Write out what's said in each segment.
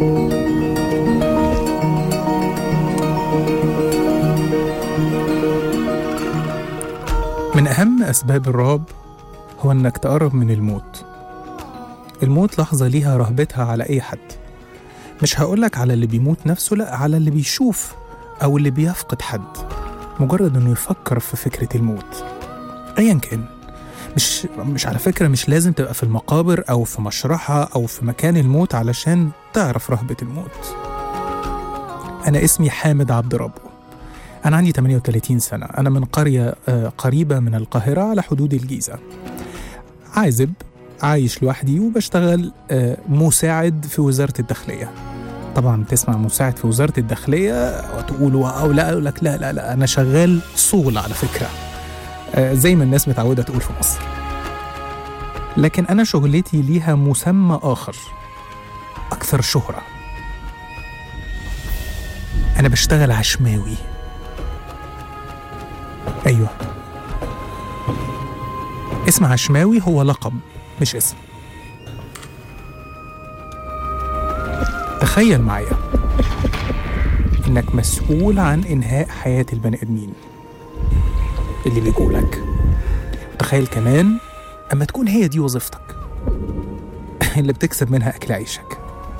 من أهم أسباب الرعب هو إنك تقرب من الموت الموت لحظة ليها رهبتها على أي حد مش هقولك على اللي بيموت نفسه لأ على اللي بيشوف أو اللي بيفقد حد مجرد إنه يفكر في فكرة الموت أيا كان مش مش على فكرة مش لازم تبقى في المقابر أو في مشرحة أو في مكان الموت علشان تعرف رهبة الموت أنا اسمي حامد عبد ربه أنا عندي 38 سنة أنا من قرية آه، قريبة من القاهرة على حدود الجيزة عازب عايش لوحدي وبشتغل آه، مساعد في وزارة الداخلية طبعا تسمع مساعد في وزارة الداخلية وتقول واو لا أقول لك لا لا لا أنا شغال صول على فكرة آه، زي ما الناس متعودة تقول في مصر لكن أنا شغلتي ليها مسمى آخر أكثر شهرة أنا بشتغل عشماوي أيوه اسم عشماوي هو لقب مش اسم تخيل معايا إنك مسؤول عن إنهاء حياة البني آدمين اللي بيجولك تخيل كمان أما تكون هي دي وظيفتك اللي بتكسب منها أكل عيشك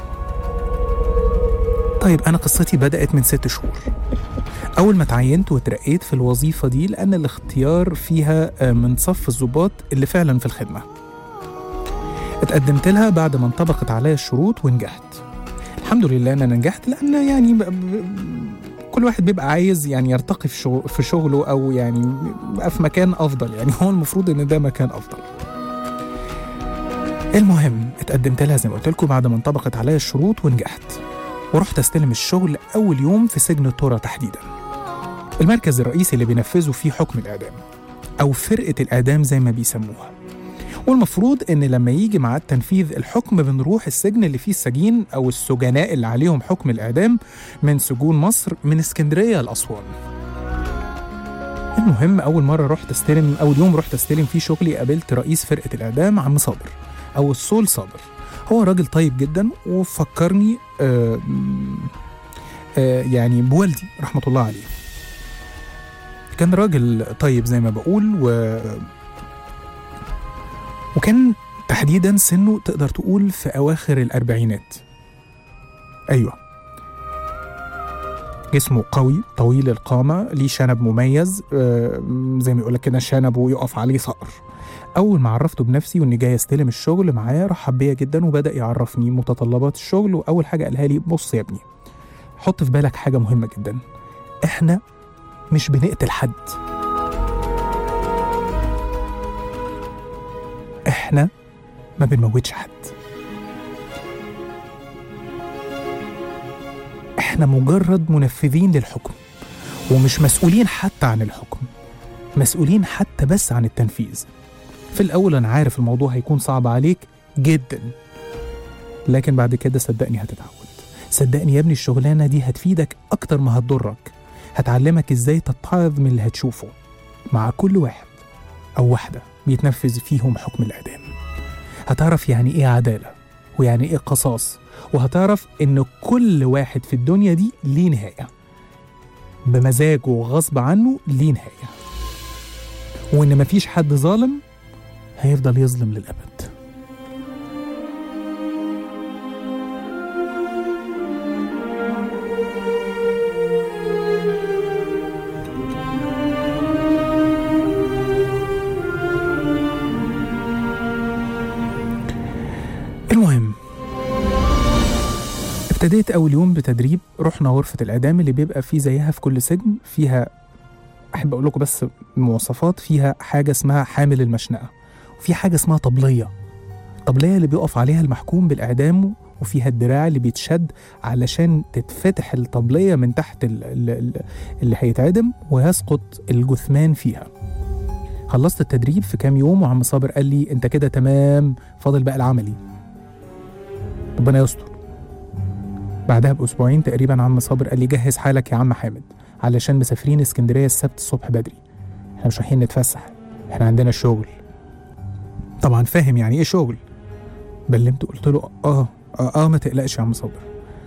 طيب أنا قصتي بدأت من ست شهور أول ما تعينت وترقيت في الوظيفة دي لأن الاختيار فيها آه، من صف الضباط اللي فعلا في الخدمة اتقدمت لها بعد ما انطبقت عليا الشروط ونجحت الحمد لله ان انا نجحت لان يعني ب... ب... كل واحد بيبقى عايز يعني يرتقي في شغل في شغله او يعني يبقى في مكان افضل يعني هو المفروض ان ده مكان افضل المهم اتقدمت لها زي ما قلت لكم بعد ما انطبقت عليا الشروط ونجحت ورحت استلم الشغل اول يوم في سجن التورا تحديدا المركز الرئيسي اللي بينفذوا فيه حكم الاعدام او فرقه الاعدام زي ما بيسموها والمفروض ان لما يجي ميعاد تنفيذ الحكم بنروح السجن اللي فيه السجين او السجناء اللي عليهم حكم الاعدام من سجون مصر من اسكندريه لاسوان المهم اول مره رحت استلم اول يوم رحت استلم فيه شغلي قابلت رئيس فرقه الاعدام عم صابر او الصول صابر هو راجل طيب جدا وفكرني آه آه يعني بوالدي رحمه الله عليه كان راجل طيب زي ما بقول و وكان تحديدا سنه تقدر تقول في أواخر الأربعينات أيوة جسمه قوي طويل القامة ليه شنب مميز آه، زي ما يقولك كده شنبه يقف عليه صقر أول ما عرفته بنفسي وإني جاي أستلم الشغل معاه رحب بيا جدا وبدأ يعرفني متطلبات الشغل وأول حاجة قالها لي بص يا ابني حط في بالك حاجة مهمة جدا إحنا مش بنقتل حد احنا ما بنموتش حد احنا مجرد منفذين للحكم ومش مسؤولين حتى عن الحكم مسؤولين حتى بس عن التنفيذ في الاول انا عارف الموضوع هيكون صعب عليك جدا لكن بعد كده صدقني هتتعود صدقني يا ابني الشغلانه دي هتفيدك اكتر ما هتضرك هتعلمك ازاي تتعظ من اللي هتشوفه مع كل واحد او واحده بيتنفذ فيهم حكم الإعدام هتعرف يعني إيه عدالة ويعني إيه قصاص وهتعرف إن كل واحد في الدنيا دي ليه نهاية بمزاجه وغصب عنه ليه نهاية وإن مفيش حد ظالم هيفضل يظلم للأبد المهم ابتديت أول يوم بتدريب رحنا غرفة الإعدام اللي بيبقى فيه زيها في كل سجن فيها أحب أقول لكم بس المواصفات فيها حاجة اسمها حامل المشنقة وفي حاجة اسمها طبلية الطبلية اللي بيقف عليها المحكوم بالإعدام وفيها الدراع اللي بيتشد علشان تتفتح الطبلية من تحت ال- ال- ال- اللي هيتعدم ويسقط الجثمان فيها خلصت التدريب في كام يوم وعم صابر قال لي انت كده تمام فاضل بقى العملي ربنا يستر بعدها باسبوعين تقريبا عم صابر قال لي جهز حالك يا عم حامد علشان مسافرين اسكندريه السبت الصبح بدري احنا مش رايحين نتفسح احنا عندنا شغل طبعا فاهم يعني ايه شغل بلمت قلت له اه اه, آه ما تقلقش يا عم صابر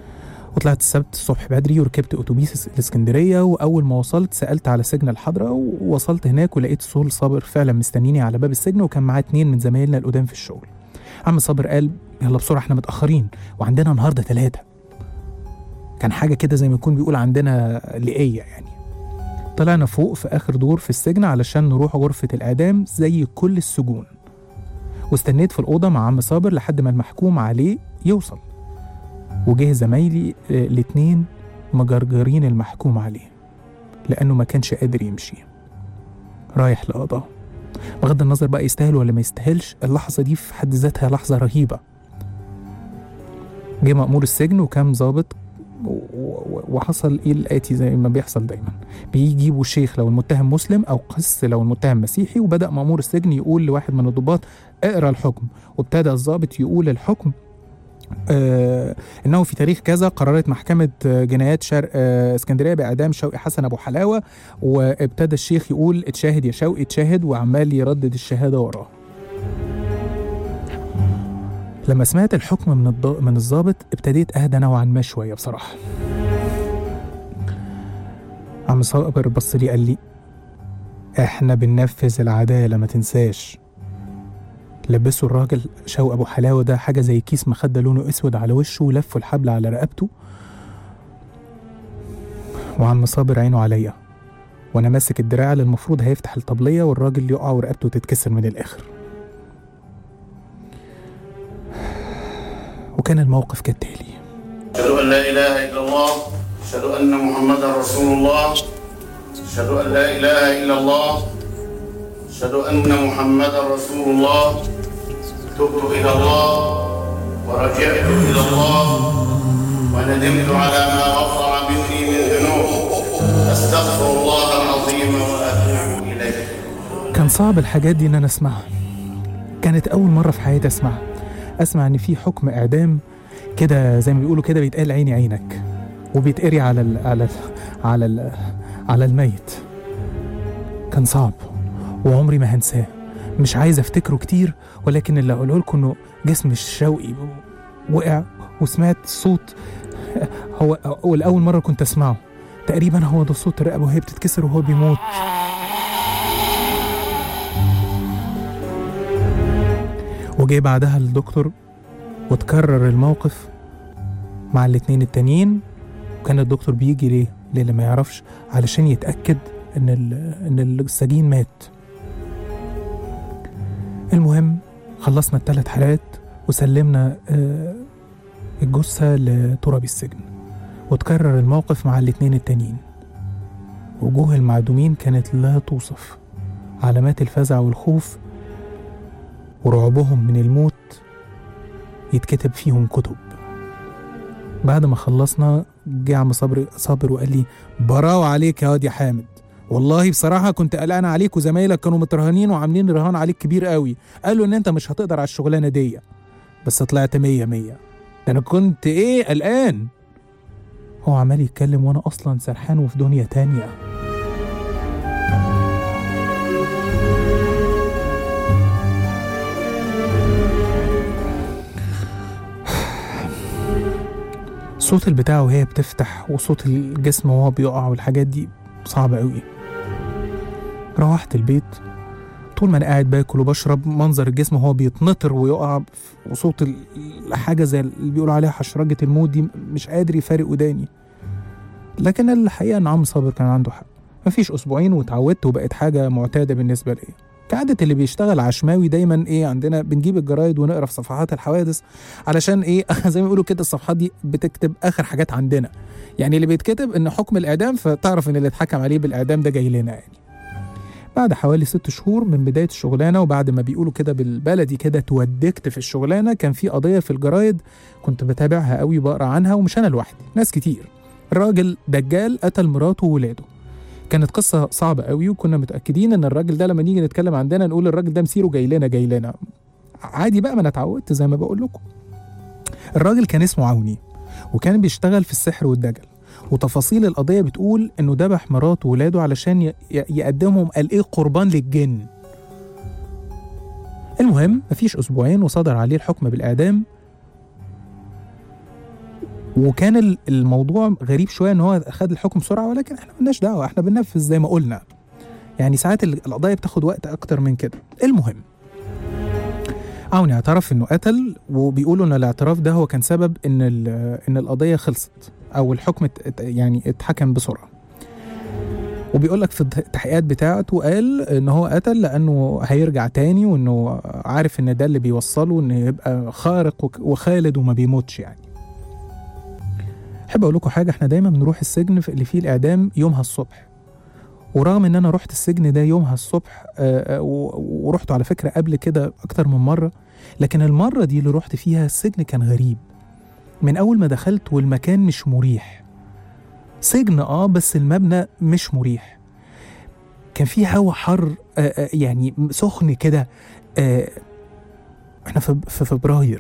وطلعت السبت الصبح بدري وركبت اتوبيس الاسكندريه واول ما وصلت سالت على سجن الحضره ووصلت هناك ولقيت سول صابر فعلا مستنيني على باب السجن وكان معاه اتنين من زمايلنا القدام في الشغل عم صابر قال يلا بسرعه احنا متاخرين وعندنا النهارده ثلاثه كان حاجه كده زي ما يكون بيقول عندنا لقيه يعني طلعنا فوق في اخر دور في السجن علشان نروح غرفه الاعدام زي كل السجون واستنيت في الاوضه مع عم صابر لحد ما المحكوم عليه يوصل وجه زمايلي آه، الاتنين مجرجرين المحكوم عليه لأنه ما كانش قادر يمشي رايح لقضاء بغض النظر بقى يستاهل ولا ما يستاهلش اللحظة دي في حد ذاتها لحظة رهيبة جه مأمور السجن وكان ظابط و- و- وحصل ايه الاتي زي ما بيحصل دايما بيجيبوا شيخ لو المتهم مسلم او قس لو المتهم مسيحي وبدا مامور السجن يقول لواحد من الضباط اقرا الحكم وابتدى الضابط يقول الحكم آه انه في تاريخ كذا قررت محكمه آه، جنايات شرق آه اسكندريه باعدام شوقي حسن ابو حلاوه وابتدى الشيخ يقول اتشاهد يا شوقي اتشاهد وعمال يردد الشهاده وراه لما سمعت الحكم من الض... من الضابط ابتديت اهدى نوعا ما شويه بصراحه عم صابر بص لي قال لي احنا بننفذ العداله ما تنساش لبسوا الراجل شوق ابو حلاوه ده حاجه زي كيس مخده لونه اسود على وشه ولفوا الحبل على رقبته وعم صابر عينه عليا وانا ماسك الدراع اللي المفروض هيفتح الطبليه والراجل يقع ورقبته تتكسر من الاخر وكان الموقف كالتالي أشهد أن لا إله إلا الله أشهد أن محمدا رسول الله أشهد أن لا إله إلا الله أشهد أن محمدا رسول الله تبت إلى الله ورجعت إلى الله وندمت على ما وقع مني من ذنوب أستغفر الله العظيم وأتوب إليه كان صعب الحاجات دي ان انا اسمعها كانت اول مره في حياتي اسمعها اسمع ان في حكم اعدام كده زي ما بيقولوا كده بيتقال عيني عينك وبيتقري على ال على ال على ال على الميت كان صعب وعمري ما هنساه مش عايز افتكره كتير ولكن اللي اقوله لكم انه جسم الشوقي وقع وسمعت صوت هو اول اول مره كنت اسمعه تقريبا هو ده صوت الرقبه وهي بتتكسر وهو بيموت وجه بعدها الدكتور وتكرر الموقف مع الاتنين التانيين وكان الدكتور بيجي ليه؟ للي ما يعرفش علشان يتأكد إن ال- إن السجين مات. المهم خلصنا الثلاث حالات وسلمنا آه، الجثة لتراب السجن وتكرر الموقف مع الاتنين التانيين وجوه المعدومين كانت لا توصف علامات الفزع والخوف ورعبهم من الموت يتكتب فيهم كتب بعد ما خلصنا جه عم صبري صابر وقال لي براو عليك يا واد يا حامد والله بصراحة كنت قلقان عليك وزمايلك كانوا مترهنين وعاملين رهان عليك كبير قوي قالوا ان انت مش هتقدر على الشغلانة دي بس طلعت مية مية ده انا كنت ايه قلقان هو عمال يتكلم وانا اصلا سرحان وفي دنيا تانية صوت البتاع وهي بتفتح وصوت الجسم وهو بيقع والحاجات دي صعبة قوي روحت البيت طول ما انا قاعد باكل وبشرب منظر الجسم وهو بيتنطر ويقع وصوت ال- الحاجة زي اللي بيقولوا عليها حشرجة الموت دي مش قادر يفارق وداني لكن الحقيقة ان عم صابر كان عنده حق مفيش اسبوعين واتعودت وبقت حاجة معتادة بالنسبة لي كعادة اللي بيشتغل عشماوي دايما ايه عندنا بنجيب الجرايد ونقرا في صفحات الحوادث علشان ايه زي ما بيقولوا كده الصفحات دي بتكتب اخر حاجات عندنا يعني اللي بيتكتب ان حكم الاعدام فتعرف ان اللي اتحكم عليه بالاعدام ده جاي لنا يعني بعد حوالي ست شهور من بداية الشغلانة وبعد ما بيقولوا كده بالبلدي كده تودكت في الشغلانة كان في قضية في الجرايد كنت بتابعها قوي بقرا عنها ومش أنا لوحدي ناس كتير الراجل دجال قتل مراته وولاده كانت قصة صعبة قوي وكنا متأكدين إن الراجل ده لما نيجي نتكلم عندنا نقول الراجل ده مسيره جاي لنا جاي لنا عادي بقى ما أنا اتعودت زي ما بقول لكم الراجل كان اسمه عوني وكان بيشتغل في السحر والدجل وتفاصيل القضية بتقول إنه ذبح مراته وولاده علشان ي- ي- يقدمهم قال إيه قربان للجن المهم مفيش أسبوعين وصدر عليه الحكم بالإعدام وكان ال- الموضوع غريب شويه ان هو خد الحكم بسرعه ولكن احنا ملناش دعوه احنا بننفذ زي ما قلنا يعني ساعات ال- القضايا بتاخد وقت اكتر من كده المهم عوني اعترف انه قتل وبيقولوا ان الاعتراف ده هو كان سبب ان ال- ان القضيه خلصت او الحكم ات- ات- يعني اتحكم بسرعه وبيقول لك في التحقيقات بتاعته قال ان هو قتل لانه هيرجع تاني وانه عارف ان ده اللي بيوصله انه يبقى خارق وك- وخالد وما بيموتش يعني احب اقول لكم حاجه احنا دايما بنروح السجن في- اللي فيه الاعدام يومها الصبح ورغم ان انا رحت السجن ده يومها الصبح آه، آه، و- ورحت على فكره قبل كده اكتر من مره لكن المره دي اللي رحت فيها السجن كان غريب من اول ما دخلت والمكان مش مريح سجن اه بس المبنى مش مريح كان فيه هوا حر آه، آه، يعني سخن كده آه، احنا في في فبراير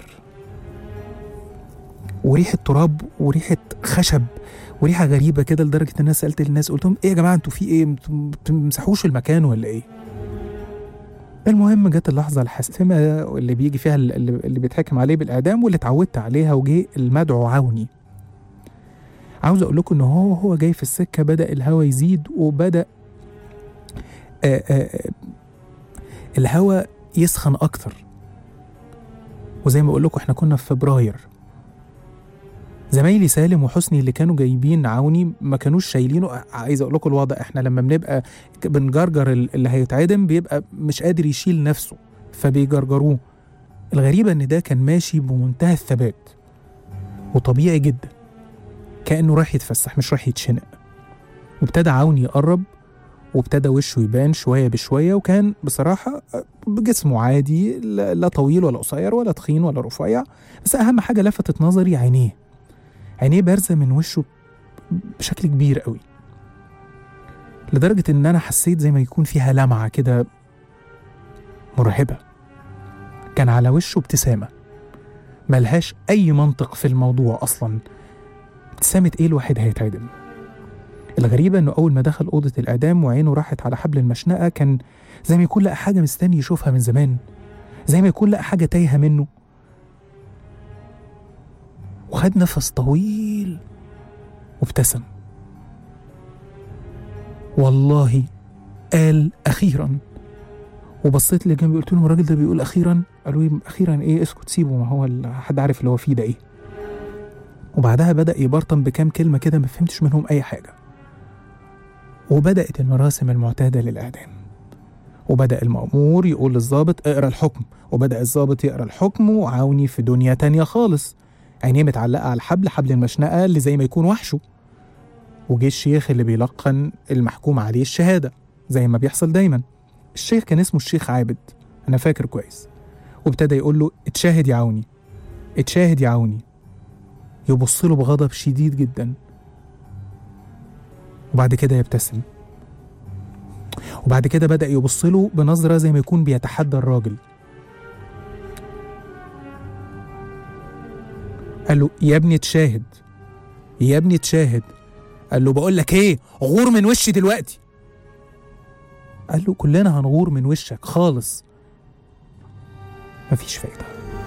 وريحه تراب وريحه خشب وريحه غريبه كده لدرجه ان انا سالت الناس قلت لهم ايه يا جماعه انتوا في ايه انتوا ما بتمسحوش المكان ولا ايه المهم جت اللحظه الحاسمه اللي بيجي فيها اللي, اللي بيتحكم عليه بالاعدام واللي اتعودت عليها وجه المدعو عوني عاوز اقول لكم ان هو هو جاي في السكه بدا الهوا يزيد وبدا آآ آآ الهوا يسخن اكتر وزي ما بقول لكم احنا كنا في فبراير زمايلي سالم وحسني اللي كانوا جايبين عوني ما كانوش شايلينه عايز اقول لكم الوضع احنا لما بنبقى بنجرجر ال- اللي هيتعدم بيبقى مش قادر يشيل نفسه فبيجرجروه الغريبة ان ده كان ماشي بمنتهى الثبات وطبيعي جدا كأنه رايح يتفسح مش رايح يتشنق وابتدى عوني يقرب وابتدى وشه يبان شوية بشوية وكان بصراحة بجسمه عادي لا لا طويل ولا قصير ولا تخين ولا رفيع بس أهم حاجة لفتت نظري عينيه عينيه بارزة من وشه بشكل كبير قوي لدرجة إن أنا حسيت زي ما يكون فيها لمعة كده مرعبة كان على وشه ابتسامة ملهاش أي منطق في الموضوع أصلا ابتسامة إيه الواحد هيتعدم الغريبة إنه أول ما دخل أوضة الإعدام وعينه راحت على حبل المشنقة كان زي ما يكون لقى حاجة مستني يشوفها من زمان زي ما يكون لقى حاجة تايهة منه وخد نفس طويل وابتسم والله قال أخيرا وبصيت اللي جنبي قلت لهم الراجل ده بيقول أخيرا قالوا لي أخيرا إيه اسكت سيبه ما هو ال- حد عارف اللي هو فيه ده إيه وبعدها بدأ يبرطم بكام كلمة كده ما فهمتش منهم أي حاجة وبدأت المراسم المعتادة للإعدام وبدأ المأمور يقول للضابط اقرا الحكم وبدأ الضابط يقرا الحكم وعاوني في دنيا تانية خالص عينيه متعلقة على الحبل حبل المشنقة اللي زي ما يكون وحشه وجه الشيخ اللي بيلقن المحكوم عليه الشهادة زي ما بيحصل دايما الشيخ كان اسمه الشيخ عابد أنا فاكر كويس وابتدى يقول له اتشاهد يا عوني اتشاهد يا عوني يبص له بغضب شديد جدا وبعد كده يبتسم وبعد كده بدأ يبص له بنظرة زي ما يكون بيتحدى الراجل قال له يا ابني تشاهد يا ابني تشاهد قال له بقول لك ايه غور من وشي دلوقتي قال له كلنا هنغور من وشك خالص مفيش فايدة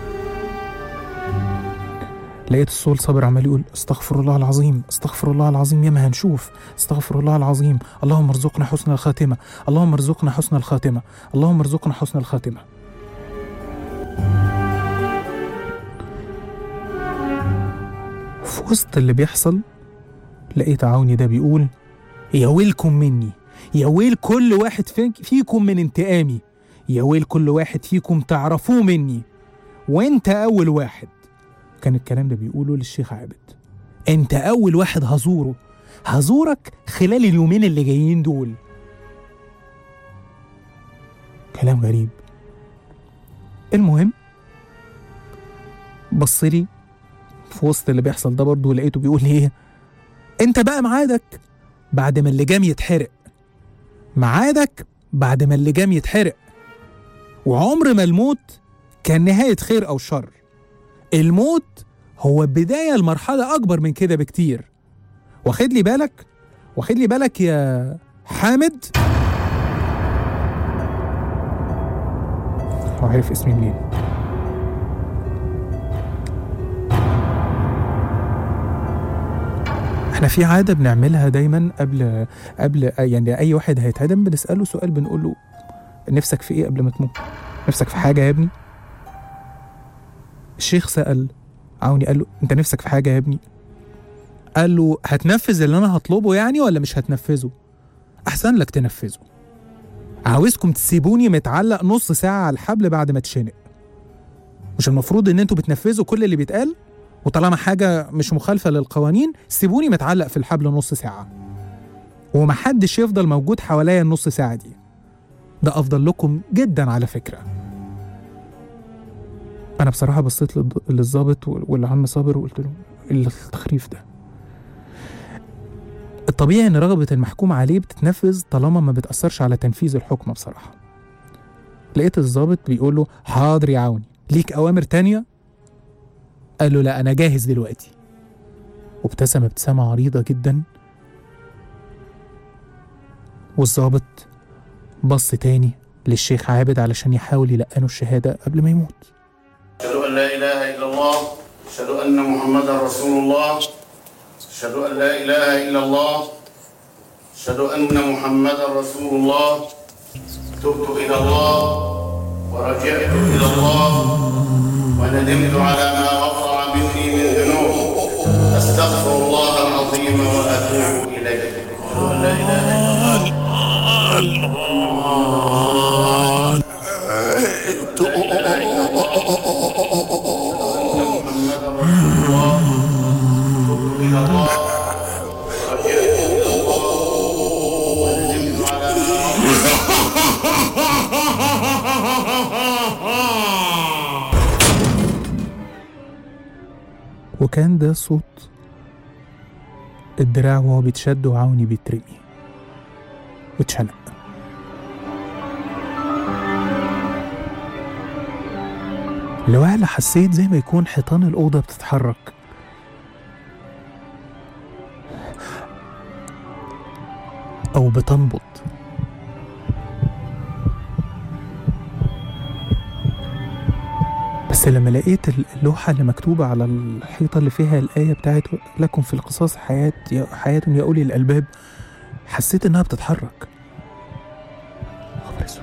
لقيت الصول صابر عمال يقول استغفر الله العظيم استغفر الله العظيم ياما هنشوف استغفر الله العظيم اللهم ارزقنا حسن الخاتمة اللهم ارزقنا حسن الخاتمة اللهم ارزقنا حسن الخاتمة في وسط اللي بيحصل لقيت عوني ده بيقول يا ويلكم مني يا ويل كل واحد فيك فيكم من انتقامي يا ويل كل واحد فيكم تعرفوه مني وانت اول واحد كان الكلام ده بيقوله للشيخ عابد انت اول واحد هزوره هزورك خلال اليومين اللي جايين دول كلام غريب المهم بصلي في وسط اللي بيحصل ده برضه لقيته بيقول لي ايه انت بقى ميعادك بعد ما اللي جام يتحرق ميعادك بعد ما اللي جام يتحرق وعمر ما الموت كان نهاية خير أو شر الموت هو بداية لمرحلة أكبر من كده بكتير واخد لي بالك واخد لي بالك يا حامد هو عارف اسمي منين احنا في عاده بنعملها دايما قبل قبل يعني اي واحد هيتعدم بنساله سؤال بنقول له نفسك في ايه قبل ما تموت نفسك في حاجه يا ابني الشيخ سال عوني قال له انت نفسك في حاجه يا ابني قال له هتنفذ اللي انا هطلبه يعني ولا مش هتنفذه احسن لك تنفذه عاوزكم تسيبوني متعلق نص ساعه على الحبل بعد ما اتشنق مش المفروض ان انتوا بتنفذوا كل اللي بيتقال وطالما حاجه مش مخالفه للقوانين سيبوني متعلق في الحبل نص ساعه ومحدش يفضل موجود حواليا النص ساعه دي ده افضل لكم جدا على فكره انا بصراحه بصيت للض- للظابط والعم صابر وقلت له ايه التخريف ده الطبيعي ان رغبه المحكوم عليه بتتنفذ طالما ما بتاثرش على تنفيذ الحكم بصراحه لقيت الظابط بيقول له حاضر يا عوني ليك اوامر تانية قال له لا انا جاهز دلوقتي وابتسم ابتسامه عريضه جدا والظابط بص تاني للشيخ عابد علشان يحاول يلقنه الشهاده قبل ما يموت أشهد أن لا إله إلا الله أشهد أن محمدا رسول الله أشهد أن لا إله إلا الله أشهد أن محمدا رسول الله تبت إلى الله ورجعت إلى الله وندمت على ما وقع مني من ذنوب أستغفر الله العظيم وأتوب إليه أشهد أن لا إله إلا الله محمدا رسول الله تبت إلى الله ورجعت إلى الله وندمت على ما وقع وكان ده صوت الدراع وهو بيتشد وعوني بيترمي واتشنق لوهلة حسيت زي ما يكون حيطان الأوضة بتتحرك أو بتنبض بس لما لقيت اللوحة اللي مكتوبة على الحيطة اللي فيها الآية بتاعت لكم في القصاص حياة حياة يا أولي الألباب حسيت إنها بتتحرك خبر أسود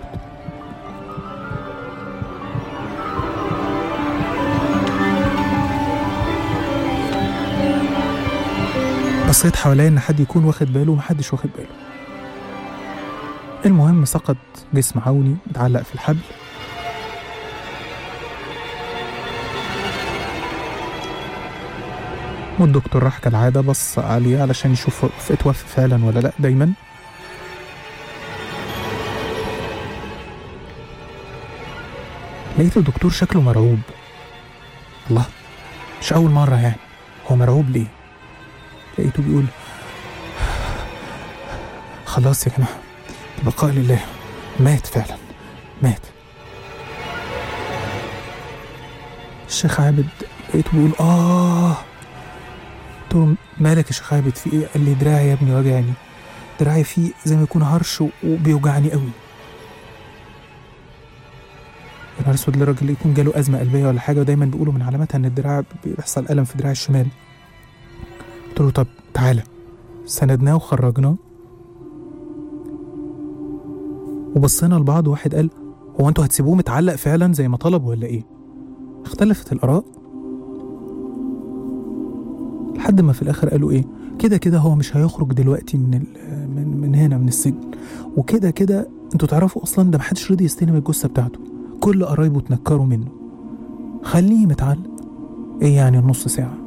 بصيت حواليا إن حد يكون واخد باله ومحدش واخد باله المهم سقط جسم عوني متعلق في الحبل والدكتور راح كالعادة بص عليه علشان يشوف اتوفى فعلا ولا لأ دايما لقيت الدكتور شكله مرعوب الله مش أول مرة يعني هو مرعوب ليه لقيته بيقول خلاص يا جماعة البقاء لله مات فعلا مات الشيخ عابد لقيته بيقول آه قلت له مالك يا شيخ عابد في ايه؟ قال لي دراعي يا ابني وجعني دراعي فيه زي ما يكون هرش و- وبيوجعني قوي يا نهار اسود للراجل اللي يكون جاله ازمه قلبيه ولا حاجه ودايما بيقولوا من علاماتها ان الدراع بيحصل الم في دراع الشمال قلت له طب تعالى سندناه وخرجناه وبصينا لبعض واحد قال هو انتوا هتسيبوه متعلق فعلا زي ما طلب ولا ايه اختلفت الاراء لحد ما في الاخر قالوا ايه كده كده هو مش هيخرج دلوقتي من ال- من من هنا من السجن وكده كده انتوا تعرفوا اصلا ده محدش رضي يستلم الجثه بتاعته كل قرايبه اتنكروا منه خليه متعلق ايه يعني نص ساعه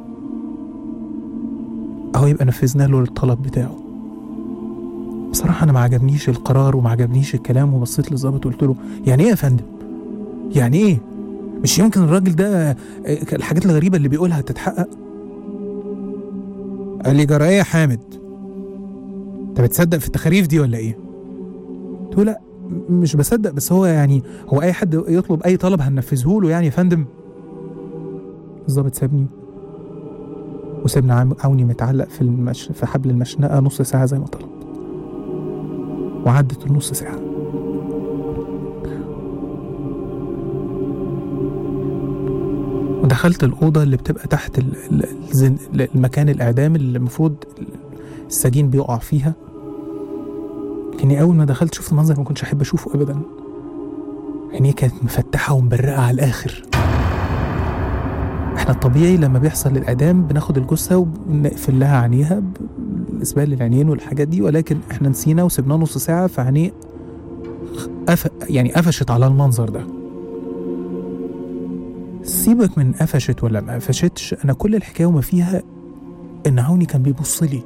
اهو يبقى نفذنا له الطلب بتاعه بصراحه انا ما عجبنيش القرار وما عجبنيش الكلام وبصيت للظابط وقلت له يعني ايه يا فندم يعني ايه مش يمكن الراجل ده آه، الحاجات الغريبه اللي بيقولها تتحقق قال لي جرى ايه يا حامد انت بتصدق في التخاريف دي ولا ايه قلت له لا م- مش بصدق بس هو يعني هو اي حد يطلب اي طلب هننفذه له يعني يا فندم الظابط سابني وسيبنا عم- عوني متعلق في المش... في حبل المشنقه نص ساعه زي ما طلب وعدت النص ساعه ودخلت الأوضة اللي بتبقى تحت ال- ال- الزن- المكان الإعدام اللي المفروض السجين بيقع فيها لكني أول ما دخلت شفت منظر ما كنتش أحب أشوفه أبدا عينيه كانت مفتحة ومبرقة على الآخر احنا الطبيعي لما بيحصل الإعدام بناخد الجثة وبنقفل لها عينيها بالإسبال للعينين والحاجات دي ولكن احنا نسينا وسبناه نص ساعة فعينيه قف... يعني قفشت على المنظر ده سيبك من قفشت ولا ما قفشتش انا كل الحكايه وما فيها ان عوني كان بيبص لي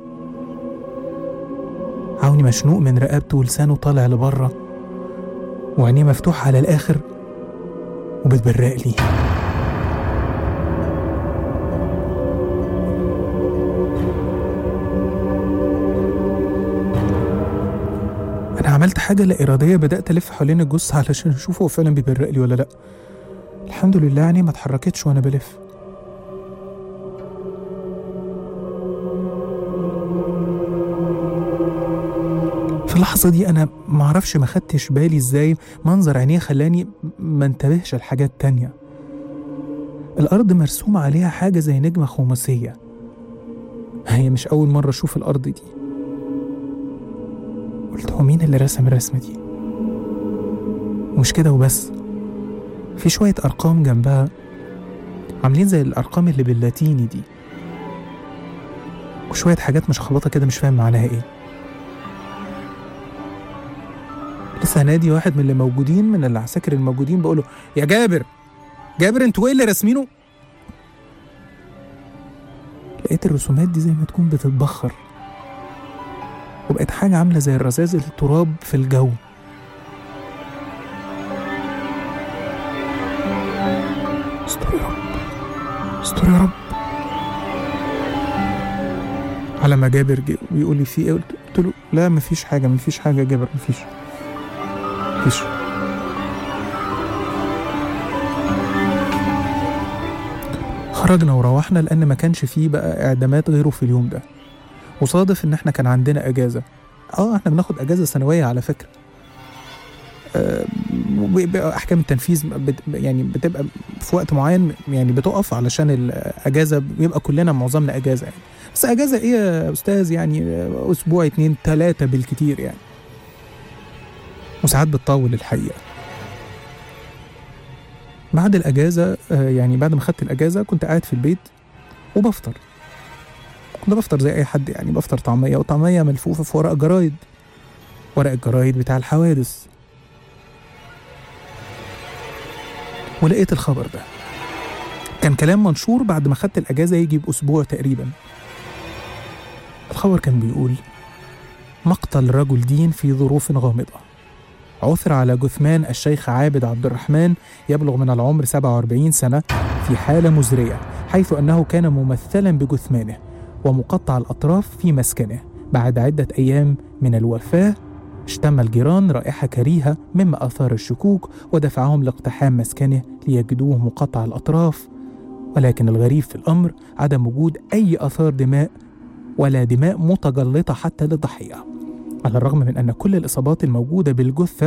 عوني مشنوق من رقبته ولسانه طالع لبره وعينيه مفتوحه على الاخر وبتبرق لي انا عملت حاجه لا اراديه بدات الف حوالين الجثه علشان اشوفه هو فعلا بيبرق لي ولا لا الحمد لله يعني ما اتحركتش وانا بلف في اللحظة دي أنا معرفش ما خدتش بالي إزاي منظر عينيه خلاني ما انتبهش لحاجات تانية الأرض مرسوم عليها حاجة زي نجمة خماسية هي مش أول مرة أشوف الأرض دي قلت هو مين اللي رسم الرسمة دي ومش كده وبس في شوية أرقام جنبها عاملين زي الأرقام اللي باللاتيني دي وشوية حاجات مشخبطة كده مش فاهم معناها إيه لسه هنادي واحد من اللي موجودين من العساكر الموجودين بقوله يا جابر جابر انتوا ايه اللي راسمينه؟ لقيت الرسومات دي زي ما تكون بتتبخر وبقت حاجة عاملة زي الرذاذ التراب في الجو استر يا رب استر يا رب على ما جابر جه بيقول لي في ايه قلت قلت له لا مفيش حاجة مفيش حاجة يا جابر مفيش مفيش خرجنا وروحنا لأن ما كانش فيه بقى إعدامات غيره في اليوم ده وصادف إن إحنا كان عندنا أجازة اه احنا بناخد اجازه سنويه على فكره آه، وبيبقى احكام التنفيذ بت يعني بتبقى في وقت معين يعني بتقف علشان الاجازه بيبقى كلنا معظمنا اجازه يعني بس اجازه ايه يا استاذ يعني اسبوع اتنين تلاته بالكتير يعني وساعات بتطول الحقيقه بعد الاجازه آه، يعني بعد ما خدت الاجازه كنت قاعد في البيت وبفطر كنت بفطر زي اي حد يعني بفطر طعميه وطعميه ملفوفه في ورق جرايد ورق الجرايد بتاع الحوادث ولقيت الخبر ده كان كلام منشور بعد ما خدت الأجازة يجي بأسبوع تقريبا الخبر كان بيقول مقتل رجل دين في ظروف غامضة عثر على جثمان الشيخ عابد عبد الرحمن يبلغ من العمر 47 سنة في حالة مزرية حيث أنه كان ممثلا بجثمانه ومقطع الأطراف في مسكنه بعد عدة أيام من الوفاة اشتم الجيران رائحة كريهة مما أثار الشكوك ودفعهم لاقتحام مسكنه ليجدوه مقطع الأطراف ولكن الغريب في الأمر عدم وجود أي آثار دماء ولا دماء متجلطة حتى للضحية على الرغم من أن كل الإصابات الموجودة بالجثة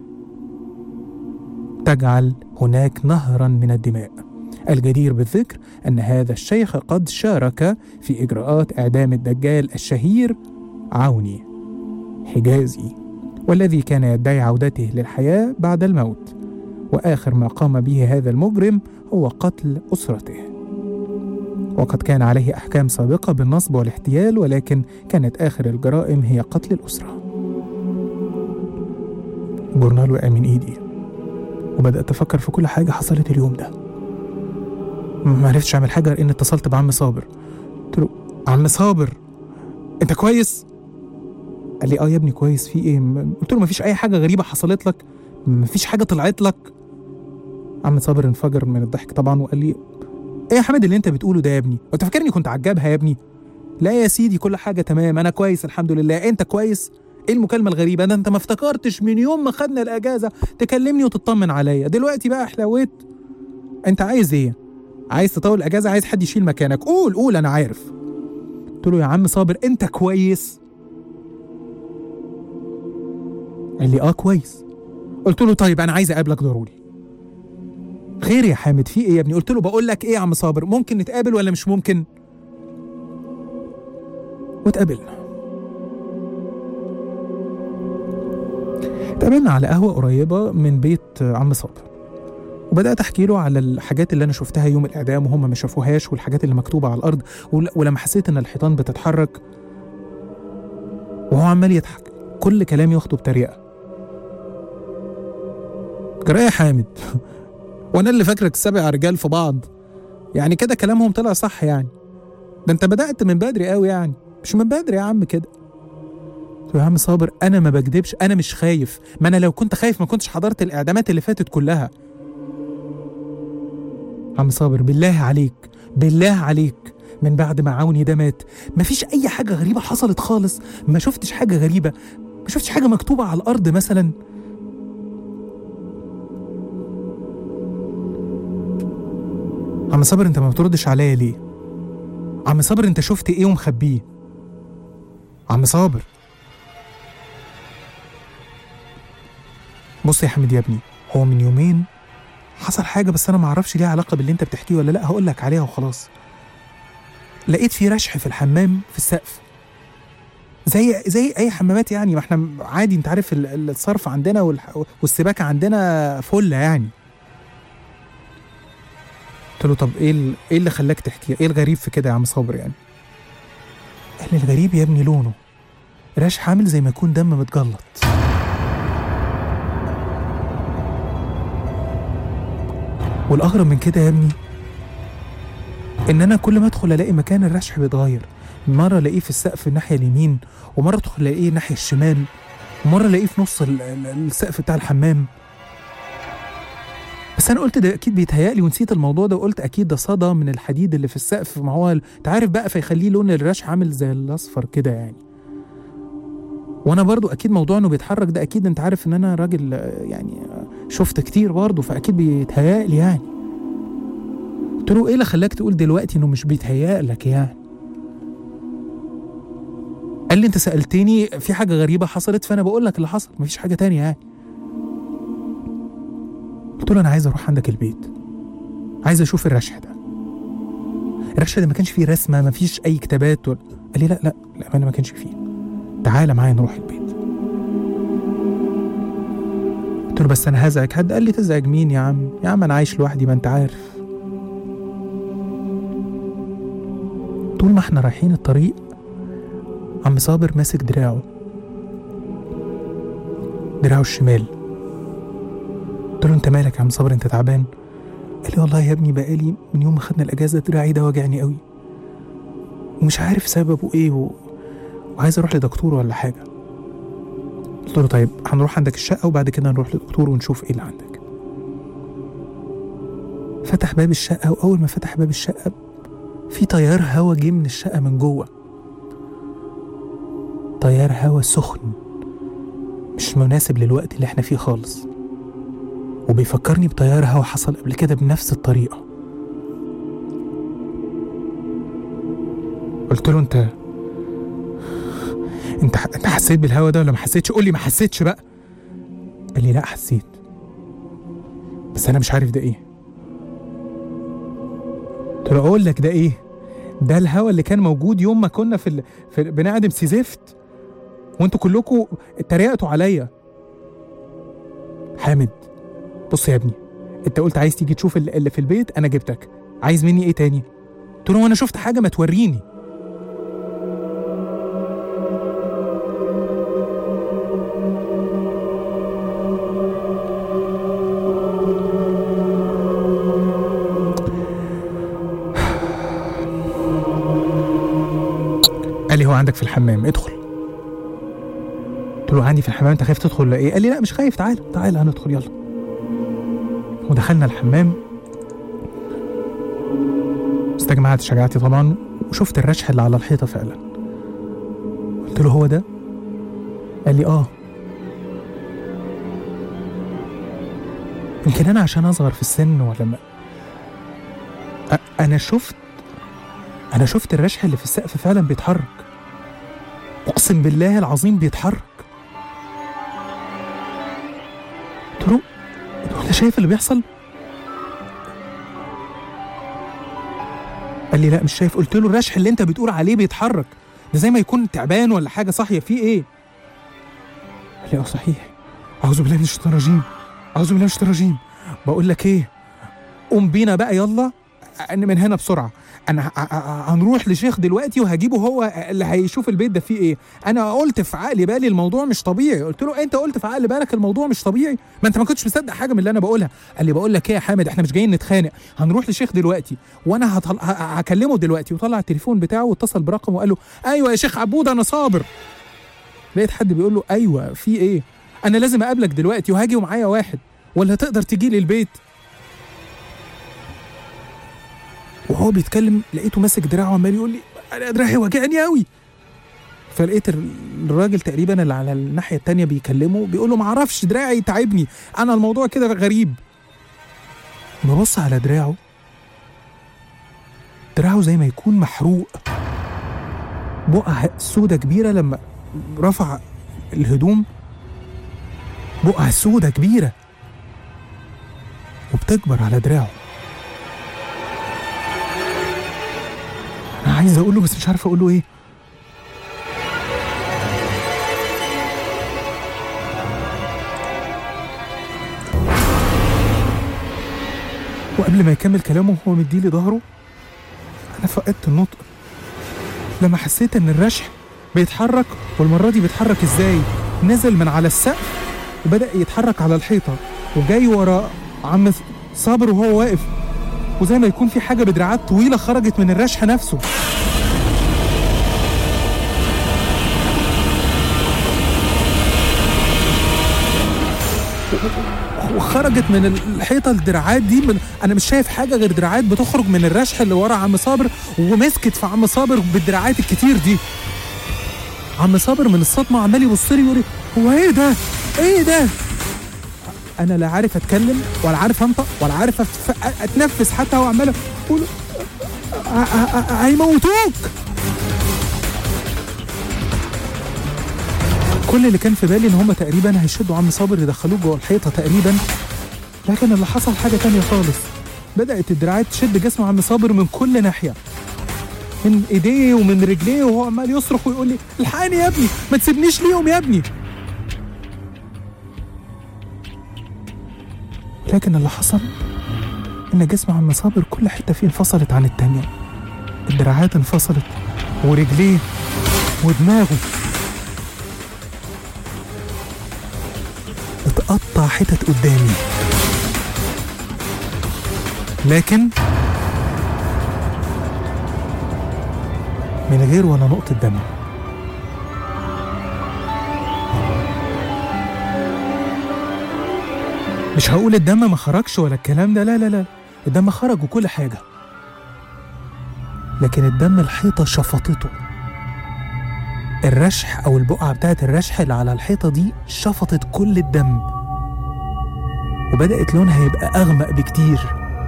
تجعل هناك نهرا من الدماء الجدير بالذكر أن هذا الشيخ قد شارك في إجراءات إعدام الدجال الشهير عوني حجازي والذي كان يدعي عودته للحياة بعد الموت وآخر ما قام به هذا المجرم هو قتل أسرته وقد كان عليه أحكام سابقة بالنصب والاحتيال ولكن كانت آخر الجرائم هي قتل الأسرة الجورنال وقع من إيدي وبدأت أفكر في كل حاجة حصلت اليوم ده ما عرفتش أعمل حاجة غير إني اتصلت بعم صابر قلت له عم صابر أنت كويس؟ قال لي اه يا ابني كويس في ايه م- قلت له مفيش اي حاجه غريبه حصلت لك مفيش حاجه طلعت لك عم صابر انفجر من الضحك طبعا وقال لي ايه يا حمد اللي انت بتقوله ده يا ابني انت فاكرني كنت عجبها يا ابني لا يا سيدي كل حاجه تمام انا كويس الحمد لله انت كويس ايه المكالمه الغريبه ده انت ما افتكرتش من يوم ما خدنا الاجازه تكلمني وتطمن عليا دلوقتي بقى حلويت انت عايز ايه عايز تطول الاجازه عايز حد يشيل مكانك قول قول انا عارف قلت له يا عم صابر انت كويس قال لي اه كويس قلت له طيب انا عايز اقابلك ضروري خير يا حامد في ايه يا ابني قلت له بقول لك ايه يا عم صابر ممكن نتقابل ولا مش ممكن واتقابلنا اتقابلنا على قهوة قريبة من بيت عم صابر وبدأت أحكي له على الحاجات اللي أنا شفتها يوم الإعدام وهم ما شافوهاش والحاجات اللي مكتوبة على الأرض ول- ولما حسيت إن الحيطان بتتحرك وهو عمال يضحك كل كلامي واخده بطريقة جرايه يا حامد وانا اللي فاكرك سبع رجال في بعض يعني كده كلامهم طلع صح يعني ده انت بدأت من بدري قوي يعني مش من بدري يا عم كده قلت له يا عم صابر انا ما بكدبش انا مش خايف ما انا لو كنت خايف ما كنتش حضرت الاعدامات اللي فاتت كلها عم صابر بالله عليك بالله عليك من بعد ما عوني ده مات مفيش اي حاجه غريبه حصلت خالص ما شفتش حاجه غريبه ما شفتش حاجه مكتوبه على الارض مثلا عم صابر انت ما بتردش عليا ليه عم صابر انت شفت ايه ومخبيه عم صابر بص يا حميد يا ابني هو من يومين حصل حاجه بس انا ما اعرفش ليها علاقه باللي انت بتحكيه ولا لا هقول لك عليها وخلاص لقيت في رشح في الحمام في السقف زي زي اي حمامات يعني ما احنا عادي انت عارف ال- ال- الصرف عندنا والح- والسباكه عندنا فله يعني قلت له طب ايه ال- ايه اللي خلاك تحكي ايه الغريب في كده يا عم صابر يعني قال لي الغريب يا ابني لونه رشح عامل زي ما يكون دم متجلط والاغرب من كده يا ابني ان انا كل ما ادخل الاقي مكان الرشح بيتغير مره الاقيه في السقف الناحيه اليمين ومره ادخل الاقيه الناحيه الشمال ومره الاقيه في نص ال- ال- السقف بتاع الحمام بس انا قلت ده اكيد بيتهيألي ونسيت الموضوع ده وقلت اكيد ده صدى من الحديد اللي في السقف ما هو انت عارف بقى فيخليه لون الرشح عامل زي الاصفر كده يعني وانا برضو اكيد موضوع انه بيتحرك ده اكيد انت عارف ان انا راجل آه، يعني آه، شفت كتير برضو فاكيد بيتهيألي يعني قلت له ايه اللي خلاك تقول دلوقتي انه مش بيتهيأ لك يعني قال لي انت سألتني في حاجة غريبة حصلت فانا بقول لك اللي حصل مفيش حاجة تانية يعني قلت له انا عايز اروح عندك البيت عايز اشوف الرشح ده الرشح ده ما كانش فيه رسمة ما فيش اي كتابات ولا قال لي لا لا لا انا ما كانش فيه تعالى معايا نروح البيت قلت له بس انا هزعج حد قال لي تزعج مين يا عم يا عم انا عايش لوحدي ما انت عارف طول ما احنا رايحين الطريق عم صابر ماسك دراعه دراعه الشمال قلت له انت مالك يا عم صابر انت تعبان قال لي والله يا ابني بقالي من يوم ما خدنا الاجازه دراعي ده واجعني قوي ومش عارف سببه ايه و... وعايز اروح لدكتور ولا حاجه قلت له طيب هنروح عندك الشقه وبعد كده نروح لدكتور ونشوف ايه اللي عندك فتح باب الشقه واول ما فتح باب الشقه في تيار هوا جه من الشقه من جوه تيار هوا سخن مش مناسب للوقت اللي احنا فيه خالص وبيفكرني بتيار هوا حصل قبل كده بنفس الطريقة قلت له انت انت انت حسيت بالهوا ده ولا ما حسيتش قول لي ما حسيتش بقى قال لي لا حسيت بس انا مش عارف ده ايه قلت له اقول لك ده ايه ده الهوا اللي كان موجود يوم ما كنا في, ال... في بنعدم سيزفت وانتوا كلكم اتريقتوا عليا حامد بص يا ابني انت قلت عايز تيجي تشوف اللي اللي في البيت انا جبتك عايز مني ايه تاني قلت له وانا شفت حاجه ما توريني قال لي هو عندك في الحمام ادخل قلت له عندي في الحمام انت خايف تدخل ولا ايه قال لي لا مش خايف تعال تعال هندخل يلا ودخلنا الحمام استجمعت شجاعتي طبعا وشفت الرشح اللي على الحيطه فعلا قلت له هو ده قال لي اه يمكن انا عشان اصغر في السن ولا ما أ- انا شفت انا شفت الرشح اللي في السقف فعلا بيتحرك اقسم بالله العظيم بيتحرك قلت له قلت له انت شايف اللي بيحصل قال لي لا مش شايف قلت له الرشح اللي انت بتقول عليه بيتحرك ده زي ما يكون تعبان ولا حاجه صاحيه فيه ايه قال لي اه صحيح اعوذ بالله من الشيطان الرجيم اعوذ بالله من الشيطان الرجيم بقول لك ايه قوم بينا بقى يلا ان من هنا بسرعه انا ه- ه- هنروح لشيخ دلوقتي وهجيبه هو اللي هيشوف البيت ده فيه ايه انا قلت في عقلي بالي الموضوع مش طبيعي قلت له انت قلت في عقل بالك الموضوع مش طبيعي ما انت ما كنتش مصدق حاجه من اللي انا بقولها قال لي بقول لك ايه يا حامد احنا مش جايين نتخانق هنروح لشيخ دلوقتي وانا هطل... ه- ه- هكلمه دلوقتي وطلع التليفون بتاعه واتصل برقمه وقال له ايوه يا شيخ عبود انا صابر لقيت حد بيقول له ايوه في ايه انا لازم اقابلك دلوقتي وهاجي ومعايا واحد ولا تقدر تجي لي البيت وهو بيتكلم لقيته ماسك دراعه وعمال يقول لي انا دراعي وجعني قوي فلقيت ال- الراجل تقريبا اللي على الناحيه التانية بيكلمه بيقول له ما اعرفش دراعي تعبني انا الموضوع كده غريب ببص على دراعه دراعه زي ما يكون محروق بقعة سودة كبيرة لما رفع الهدوم بقعة سودة كبيرة وبتكبر على دراعه انا عايز اقول له بس مش عارف اقول له ايه وقبل ما يكمل كلامه وهو مديلي ظهره انا فقدت النطق لما حسيت ان الرشح بيتحرك والمره دي بيتحرك ازاي نزل من على السقف وبدا يتحرك على الحيطه وجاي ورا عم صابر وهو واقف وزي ما يكون في حاجه بدراعات طويله خرجت من الرشح نفسه وخرجت من الحيطه الدراعات دي من انا مش شايف حاجه غير دراعات بتخرج من الرشح اللي ورا عم صابر ومسكت في عم صابر بالدراعات الكتير دي عم صابر من الصدمه عمال يبص لي يقول لي هو ايه ده؟ ايه ده؟ انا لا عارف اتكلم ولا عارف انطق ولا عارف أتف- اتنفس حتى هو عمال اقول ه- ه- ه- هيموتوك كل اللي كان في بالي ان هم تقريبا هيشدوا عم صابر يدخلوه جوه الحيطه تقريبا لكن اللي حصل حاجه تانية خالص بدات الدراعات تشد جسم عم صابر من كل ناحيه من ايديه ومن رجليه وهو عمال يصرخ ويقول لي الحقني يا ابني ما تسيبنيش ليهم يا ابني لكن اللي حصل ان جسم عم صابر كل حته فيه انفصلت عن التانية الدراعات انفصلت ورجليه ودماغه اتقطع حتت قدامي لكن من غير ولا نقطة دم مش هقول الدم ما خرجش ولا الكلام ده لا لا لا الدم خرج وكل حاجة لكن الدم الحيطة شفطته الرشح أو البقعة بتاعت الرشح اللي على الحيطة دي شفطت كل الدم وبدأت لونها يبقى أغمق بكتير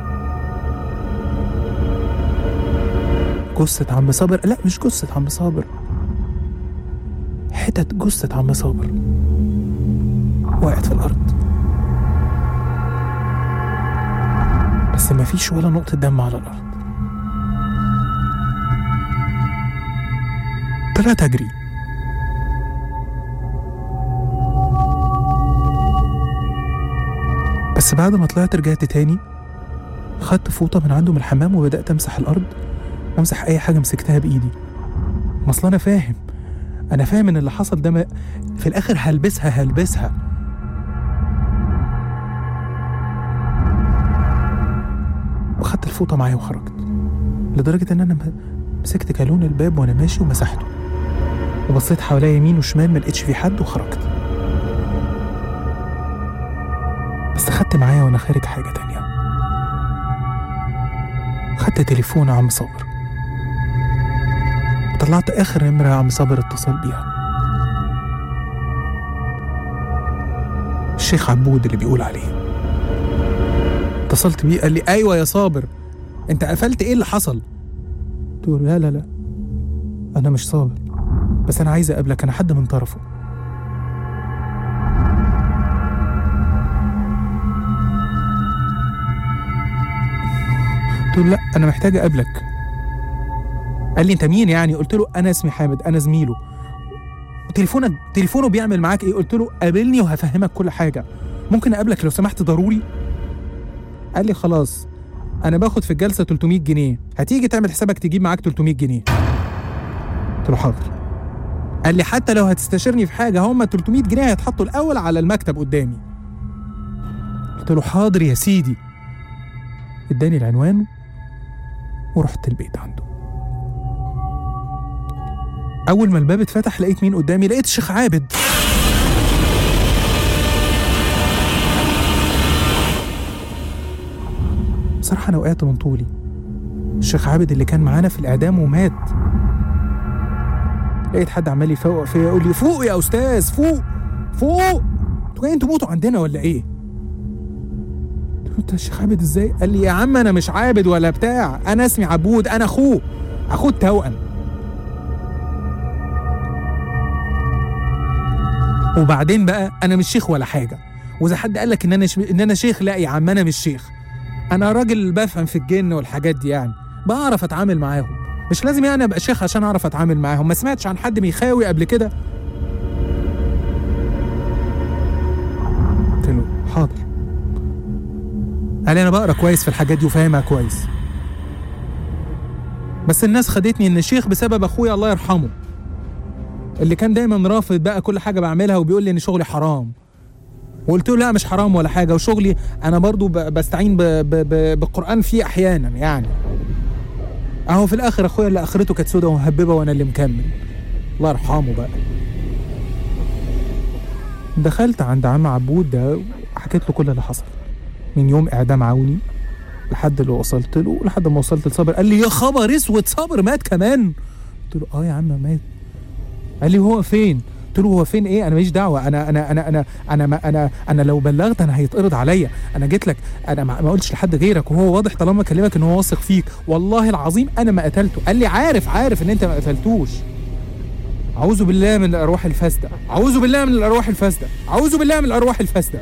جثة عم صابر لا مش جثة عم صابر حتت جثة عم صابر وقعت في الأرض بس مفيش ولا نقطة دم على الأرض طلعت أجري بس بعد ما طلعت رجعت تاني خدت فوطة من عنده من الحمام وبدأت أمسح الأرض وأمسح أي حاجة مسكتها بإيدي ما أصل أنا فاهم أنا فاهم إن اللي حصل ده ما في الآخر هلبسها هلبسها وخدت الفوطة معايا وخرجت لدرجة إن أنا م- مسكت كالون الباب وأنا ماشي ومسحته وبصيت حواليا يمين وشمال ما لقيتش في حد وخرجت بس خدت معايا وأنا خارج حاجة تانية خدت تليفون عم صابر طلعت آخر نمرة عم صابر اتصل بيها الشيخ عبود اللي بيقول عليه اتصلت بيه قال لي ايوه يا صابر انت قفلت ايه اللي حصل قلت له لا لا لا انا مش صابر بس انا عايز اقابلك انا حد من طرفه قلت له لا انا محتاج اقابلك قال لي انت مين يعني قلت له انا اسمي حامد انا زميله تليفونك تليفونه بيعمل معاك ايه قلت له قابلني وهفهمك كل حاجه ممكن اقابلك لو سمحت ضروري قال لي خلاص انا باخد في الجلسه 300 جنيه هتيجي تعمل حسابك تجيب معاك 300 جنيه قلت له حاضر قال لي حتى لو هتستشيرني في حاجه هم 300 جنيه هيتحطوا الاول على المكتب قدامي قلت له حاضر يا سيدي اداني العنوان ورحت البيت عنده اول ما الباب اتفتح لقيت مين قدامي لقيت الشيخ عابد بصراحة أنا وقعت من طولي الشيخ عابد اللي كان معانا في الإعدام ومات لقيت حد عمال يفوق فيا يقول لي فوق يا أستاذ فوق فوق انتوا جايين تموتوا عندنا ولا إيه؟ قلت له أنت الشيخ عابد إزاي؟ قال لي يا عم أنا مش عابد ولا بتاع أنا اسمي عبود أنا أخوه أخوه التوأم وبعدين بقى انا مش شيخ ولا حاجه واذا حد قال لك ان انا ش... ان انا شيخ لا يا عم انا مش شيخ انا راجل بفهم في الجن والحاجات دي يعني بعرف اتعامل معاهم مش لازم يعني ابقى شيخ عشان اعرف اتعامل معاهم ما سمعتش عن حد بيخاوي قبل كده قلت له حاضر قال لي انا بقرا كويس في الحاجات دي وفاهمها كويس بس الناس خدتني ان شيخ بسبب اخويا الله يرحمه اللي كان دايما رافض بقى كل حاجه بعملها وبيقول لي ان شغلي حرام وقلت له لا مش حرام ولا حاجه وشغلي انا برضو ب- بستعين ب- ب- ب- بالقران فيه احيانا يعني اهو في الاخر اخويا اللي اخرته كانت سودة ومهببه وانا اللي مكمل الله يرحمه بقى دخلت عند عم عبود ده وحكيت له كل اللي حصل من يوم اعدام عوني لحد اللي وصلت له لحد ما وصلت لصابر قال لي يا خبر اسود صابر مات كمان قلت له اه يا عم مات قال لي هو فين؟ قلت له هو فين ايه؟ انا ماليش دعوه انا انا انا انا انا ما انا انا لو بلغت انا هيتقرض عليا، انا جيت لك انا ما ما قلتش لحد غيرك وهو واضح طالما كلمك ان هو واثق فيك، والله العظيم انا ما قتلته، قال لي عارف عارف ان انت ما قتلتوش. اعوذ بالله من الارواح الفاسده، اعوذ بالله من الارواح الفاسده، اعوذ بالله من الارواح الفاسده.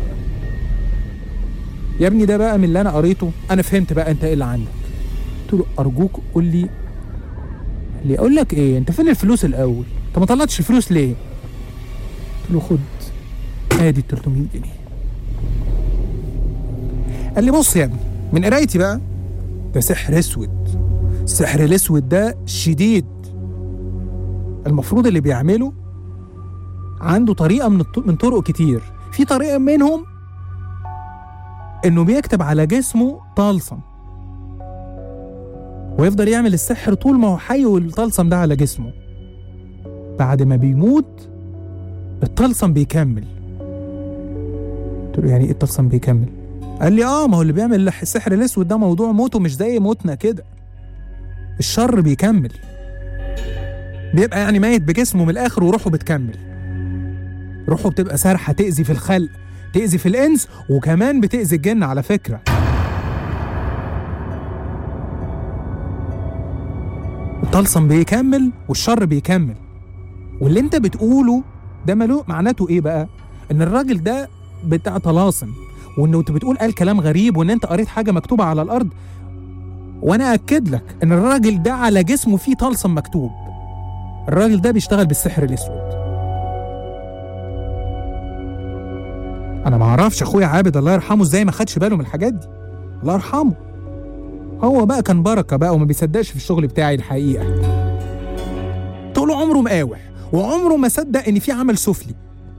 يا ابني ده بقى من اللي انا قريته انا فهمت بقى انت ايه اللي عندك. قلت له ارجوك قول لي قال لي اقول لك ايه انت فين الفلوس الاول انت ما طلعتش الفلوس ليه قلت له خد ادي ال 300 جنيه قال لي بص يا ابني من قرايتي بقى ده سحر اسود السحر الاسود ده شديد المفروض اللي بيعمله عنده طريقه من الط- من طرق كتير في طريقه منهم انه بيكتب على جسمه طلسم ويفضل يعمل السحر طول ما هو حي والطلسم ده على جسمه بعد ما بيموت الطلسم بيكمل قلت له يعني ايه الطلسم بيكمل قال لي اه ما هو اللي بيعمل السحر الاسود ده موضوع موته مش زي موتنا كده الشر بيكمل بيبقى يعني ميت بجسمه من الاخر وروحه بتكمل روحه بتبقى سارحه تاذي في الخلق تاذي في الانس وكمان بتاذي الجن على فكره الطلسم بيكمل والشر بيكمل واللي انت بتقوله ده ملو معناته ايه بقى ان الراجل ده بتاع طلاسم وانه انت بتقول قال كلام غريب وان انت قريت حاجه مكتوبه على الارض وانا اكد لك ان الراجل ده على جسمه فيه طلسم مكتوب الراجل ده بيشتغل بالسحر الاسود انا ما اعرفش اخويا عابد الله يرحمه ازاي ما خدش باله من الحاجات دي الله يرحمه هو بقى كان بركه بقى وما بيصدقش في الشغل بتاعي الحقيقه طول عمره مقاوح وعمره ما صدق ان في عمل سفلي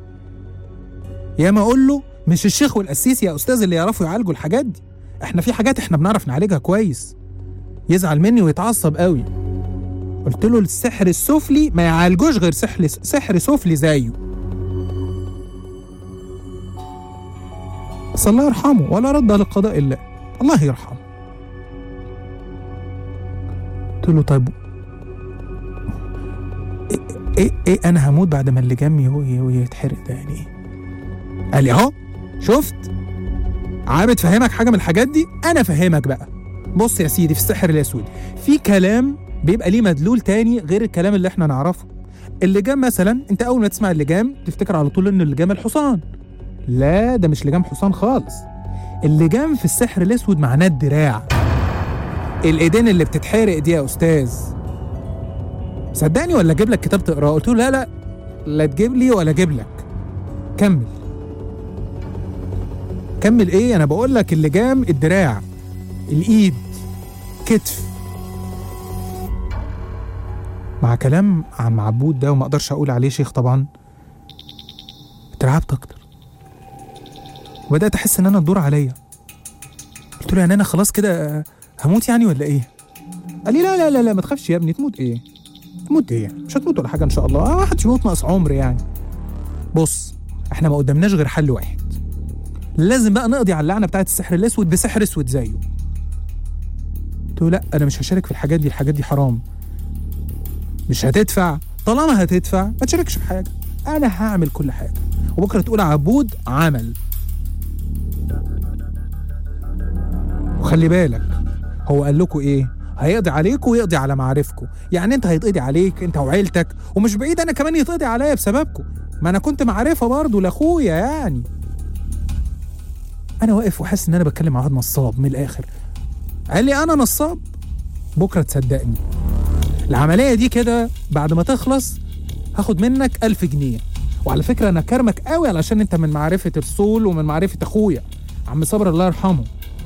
يا ما اقول له مش الشيخ والقسيس يا استاذ اللي يعرفوا يعالجوا الحاجات دي احنا في حاجات احنا بنعرف نعالجها كويس يزعل مني ويتعصب قوي قلت له السحر السفلي ما يعالجوش غير سحر سحر سفلي زيه بس الله يرحمه ولا رد لقضاء الله الله يرحمه قلت له طيب ايه ايه, إيه انا هموت بعد ما اللي جنبي هو هو يتحرق ده يعني ايه قال لي اهو شفت عابد فهمك حاجه من الحاجات دي انا فهمك بقى بص يا سيدي في السحر الاسود في كلام بيبقى ليه مدلول تاني غير الكلام اللي احنا نعرفه اللجام مثلا انت اول ما تسمع اللجام تفتكر على طول ان اللجام الحصان لا ده مش لجام حصان خالص اللجام في السحر الاسود معناه الدراع الايدين اللي بتتحرق دي يا استاذ صدقني ولا اجيب لك كتاب تقراه قلت له لا لا لا تجيب لي ولا اجيب لك كمل كمل ايه انا بقول لك اللجام الدراع الايد كتف مع كلام عم عبود ده وما اقدرش اقول عليه شيخ طبعا اترعبت اكتر وبدات احس ان انا الدور عليا قلت له يعني انا خلاص كده هموت يعني ولا ايه قال لي لا لا لا لا ما تخافش يا ابني تموت ايه تموت ايه مش هتموت ولا حاجه ان شاء الله آه واحد يموت ناقص عمر يعني بص احنا ما قدامناش غير حل واحد لازم بقى نقضي على اللعنه بتاعت السحر الاسود بسحر اسود زيه قلت له لا انا مش هشارك في الحاجات دي الحاجات دي حرام مش هتدفع طالما هتدفع ما تشاركش في حاجه انا هعمل كل حاجه وبكره تقول عبود عمل وخلي بالك هو قال لكم ايه هيقضي عليكم ويقضي على معارفكم يعني انت هيتقضي عليك انت وعيلتك ومش بعيد انا كمان يتقضي عليا بسببكم ما انا كنت معرفه برضه لاخويا يعني انا واقف وحاسس ان انا بتكلم مع واحد نصاب من الاخر قال لي انا نصاب بكره تصدقني العمليه دي كده بعد ما تخلص هاخد منك ألف جنيه وعلى فكره انا كرمك قوي علشان انت من معرفه الصول ومن معرفه اخويا عم صبر الله يرحمه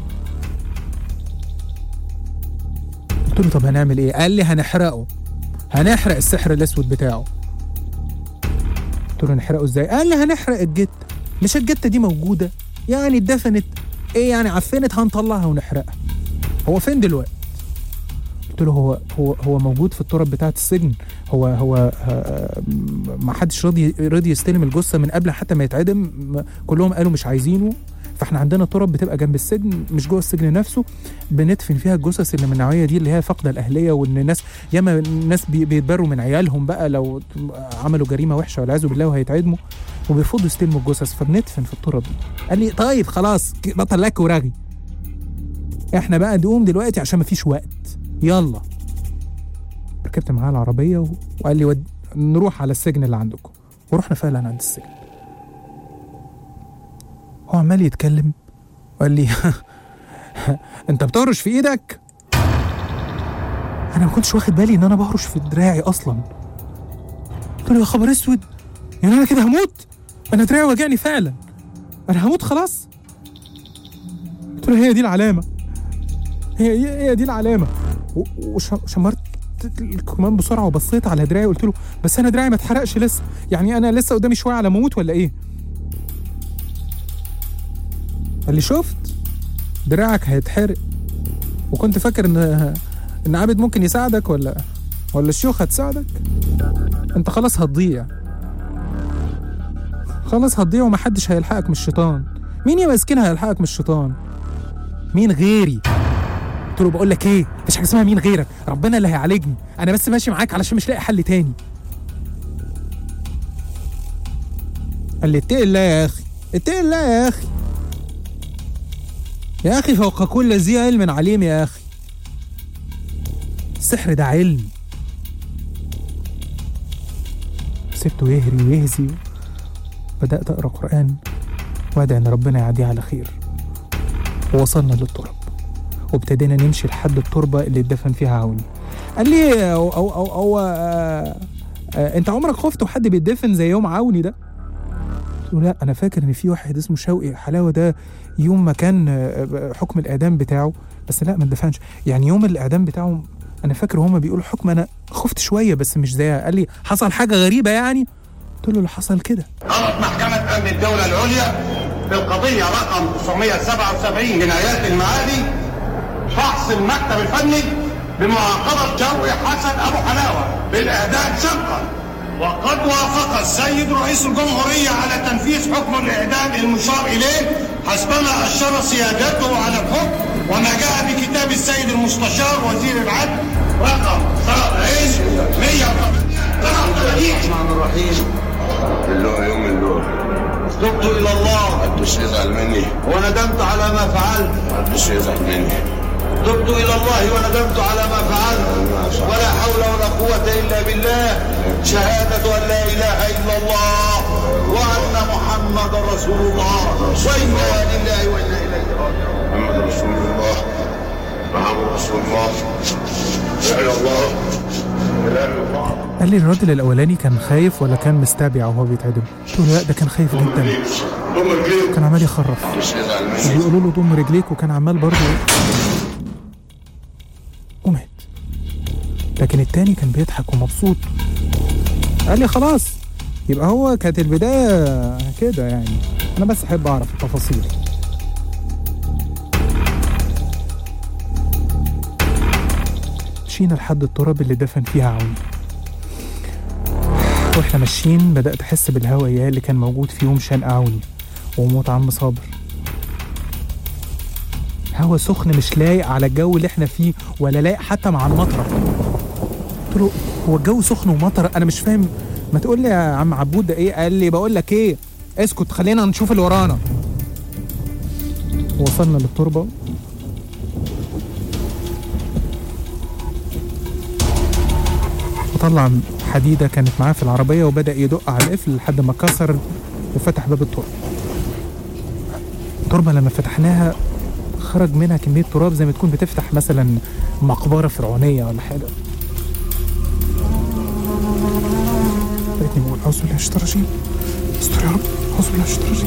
قلت له طب هنعمل ايه قال لي هنحرقه هنحرق السحر الاسود بتاعه قلت له نحرقه ازاي قال لي هنحرق الجته مش الجته دي موجوده يعني اتدفنت ايه يعني عفنت هنطلعها ونحرقها هو فين دلوقتي قلت له هو هو هو موجود في التراب بتاعه السجن هو هو آه، ما حدش راضي راضي يستلم الجثه من قبل حتى ما يتعدم م- كلهم قالوا مش عايزينه فاحنا عندنا تراب بتبقى جنب السجن مش جوه السجن نفسه بندفن فيها الجثث اللي من النوعيه دي اللي هي فاقده الاهليه وان الناس ياما الناس بي- بيتبروا من عيالهم بقى لو عملوا جريمه وحشه والعياذ بالله وهيتعدموا وبيفضوا يستلموا الجثث فبندفن في التراب دي قال لي طيب خلاص ك- بطل لك ورغي احنا بقى نقوم دلوقتي عشان مفيش وقت يلا ركبت معاه العربيه و... وقال لي ود... نروح على السجن اللي عندكم ورحنا فعلا عند السجن هو عمال يتكلم وقال لي انت بتهرش في ايدك انا ما كنتش واخد بالي ان انا بهرش في دراعي اصلا قلت له يا خبر اسود يعني انا كده هموت انا دراعي واجعني فعلا انا هموت خلاص قلت له هي دي العلامه هي هي, هي دي العلامه و- وش- وشمرت كمان بسرعه وبصيت على دراعي قلت له بس انا دراعي ما اتحرقش لسه يعني انا لسه قدامي شويه على ما اموت ولا ايه قال لي شفت دراعك هيتحرق وكنت فاكر ان ان عابد ممكن يساعدك ولا ولا الشيوخ هتساعدك انت خلاص هتضيع خلاص هتضيع ومحدش هيلحقك من الشيطان مين يا مسكين هيلحقك من الشيطان مين غيري قلت له بقول لك ايه مفيش حاجه اسمها مين غيرك ربنا اللي هيعالجني انا بس ماشي معاك علشان مش لاقي حل تاني قال لي اتقي الله يا اخي اتقي الله يا اخي يا اخي فوق كل ذي علم عليم يا اخي السحر ده علم سبته يهري ويهزي بدأت أقرأ قرآن وأدعي إن ربنا يعديه على خير ووصلنا للتراب وابتدينا نمشي لحد التربة اللي اتدفن فيها عوني قال لي أو أو أو, أو آه آه أنت عمرك خفت وحد بيتدفن زي يوم عوني ده؟ قلت له لا أنا فاكر إن في واحد اسمه شوقي حلاوة ده يوم ما كان آه، حكم الإعدام بتاعه بس لا ما اتدفنش يعني يوم الإعدام بتاعه أنا فاكر هما بيقولوا حكم أنا خفت شوية بس مش زي قال لي حصل حاجة غريبة يعني قلت له اللي حصل كده قررت محكمة أمن الدولة العليا في القضية رقم 977 جنايات المعادي فحص المكتب الفني بمعاقبة شوقي حسن أبو حلاوة بالإعدام سبقا وقد وافق السيد رئيس الجمهورية على تنفيذ حكم الإعدام المشار إليه حسبما أشار سيادته على الحكم وما جاء بكتاب السيد المستشار وزير العدل رقم 183 الرحمن الرحيم اللوح يوم اللوح تبت الى الله محدش يزعل مني وندمت على ما فعلت محدش يزعل مني تبت الى الله وندمت على ما فعلت ولا حول ولا قوه الا بالله شهاده ان لا اله الا الله وان محمد رسول الله وانا لله وانا اليه راجعون محمد رسول الله محمد رسول الله يا الله قال لي الراجل الاولاني كان خايف ولا كان مستبيع وهو بيتعدم قلت له لا ده كان خايف جدا كان عمال يخرف بيقولوا له ضم رجليك وكان عمال برضه ومات لكن التاني كان بيضحك ومبسوط قال لي خلاص يبقى هو كانت البداية كده يعني أنا بس أحب أعرف التفاصيل مشينا لحد التراب اللي دفن فيها عوني واحنا ماشيين بدأت أحس بالهوا إياه اللي كان موجود في يوم شان عوني وموت عم صابر هوا سخن مش لايق على الجو اللي احنا فيه ولا لايق حتى مع المطره قلت له هو الجو سخن ومطر انا مش فاهم ما تقول لي يا عم عبود ده ايه قال لي بقول لك ايه اسكت خلينا نشوف اللي ورانا وصلنا للتربه وطلع حديده كانت معاه في العربيه وبدا يدق على القفل لحد ما كسر وفتح باب التربه التربه لما فتحناها خرج منها كميه تراب زي ما تكون بتفتح مثلا مقبره فرعونيه ولا حاجه لقيتني بقول اعوذ بالله من الشيطان الرجيم استر يا رب اعوذ بالله من الشيطان الرجيم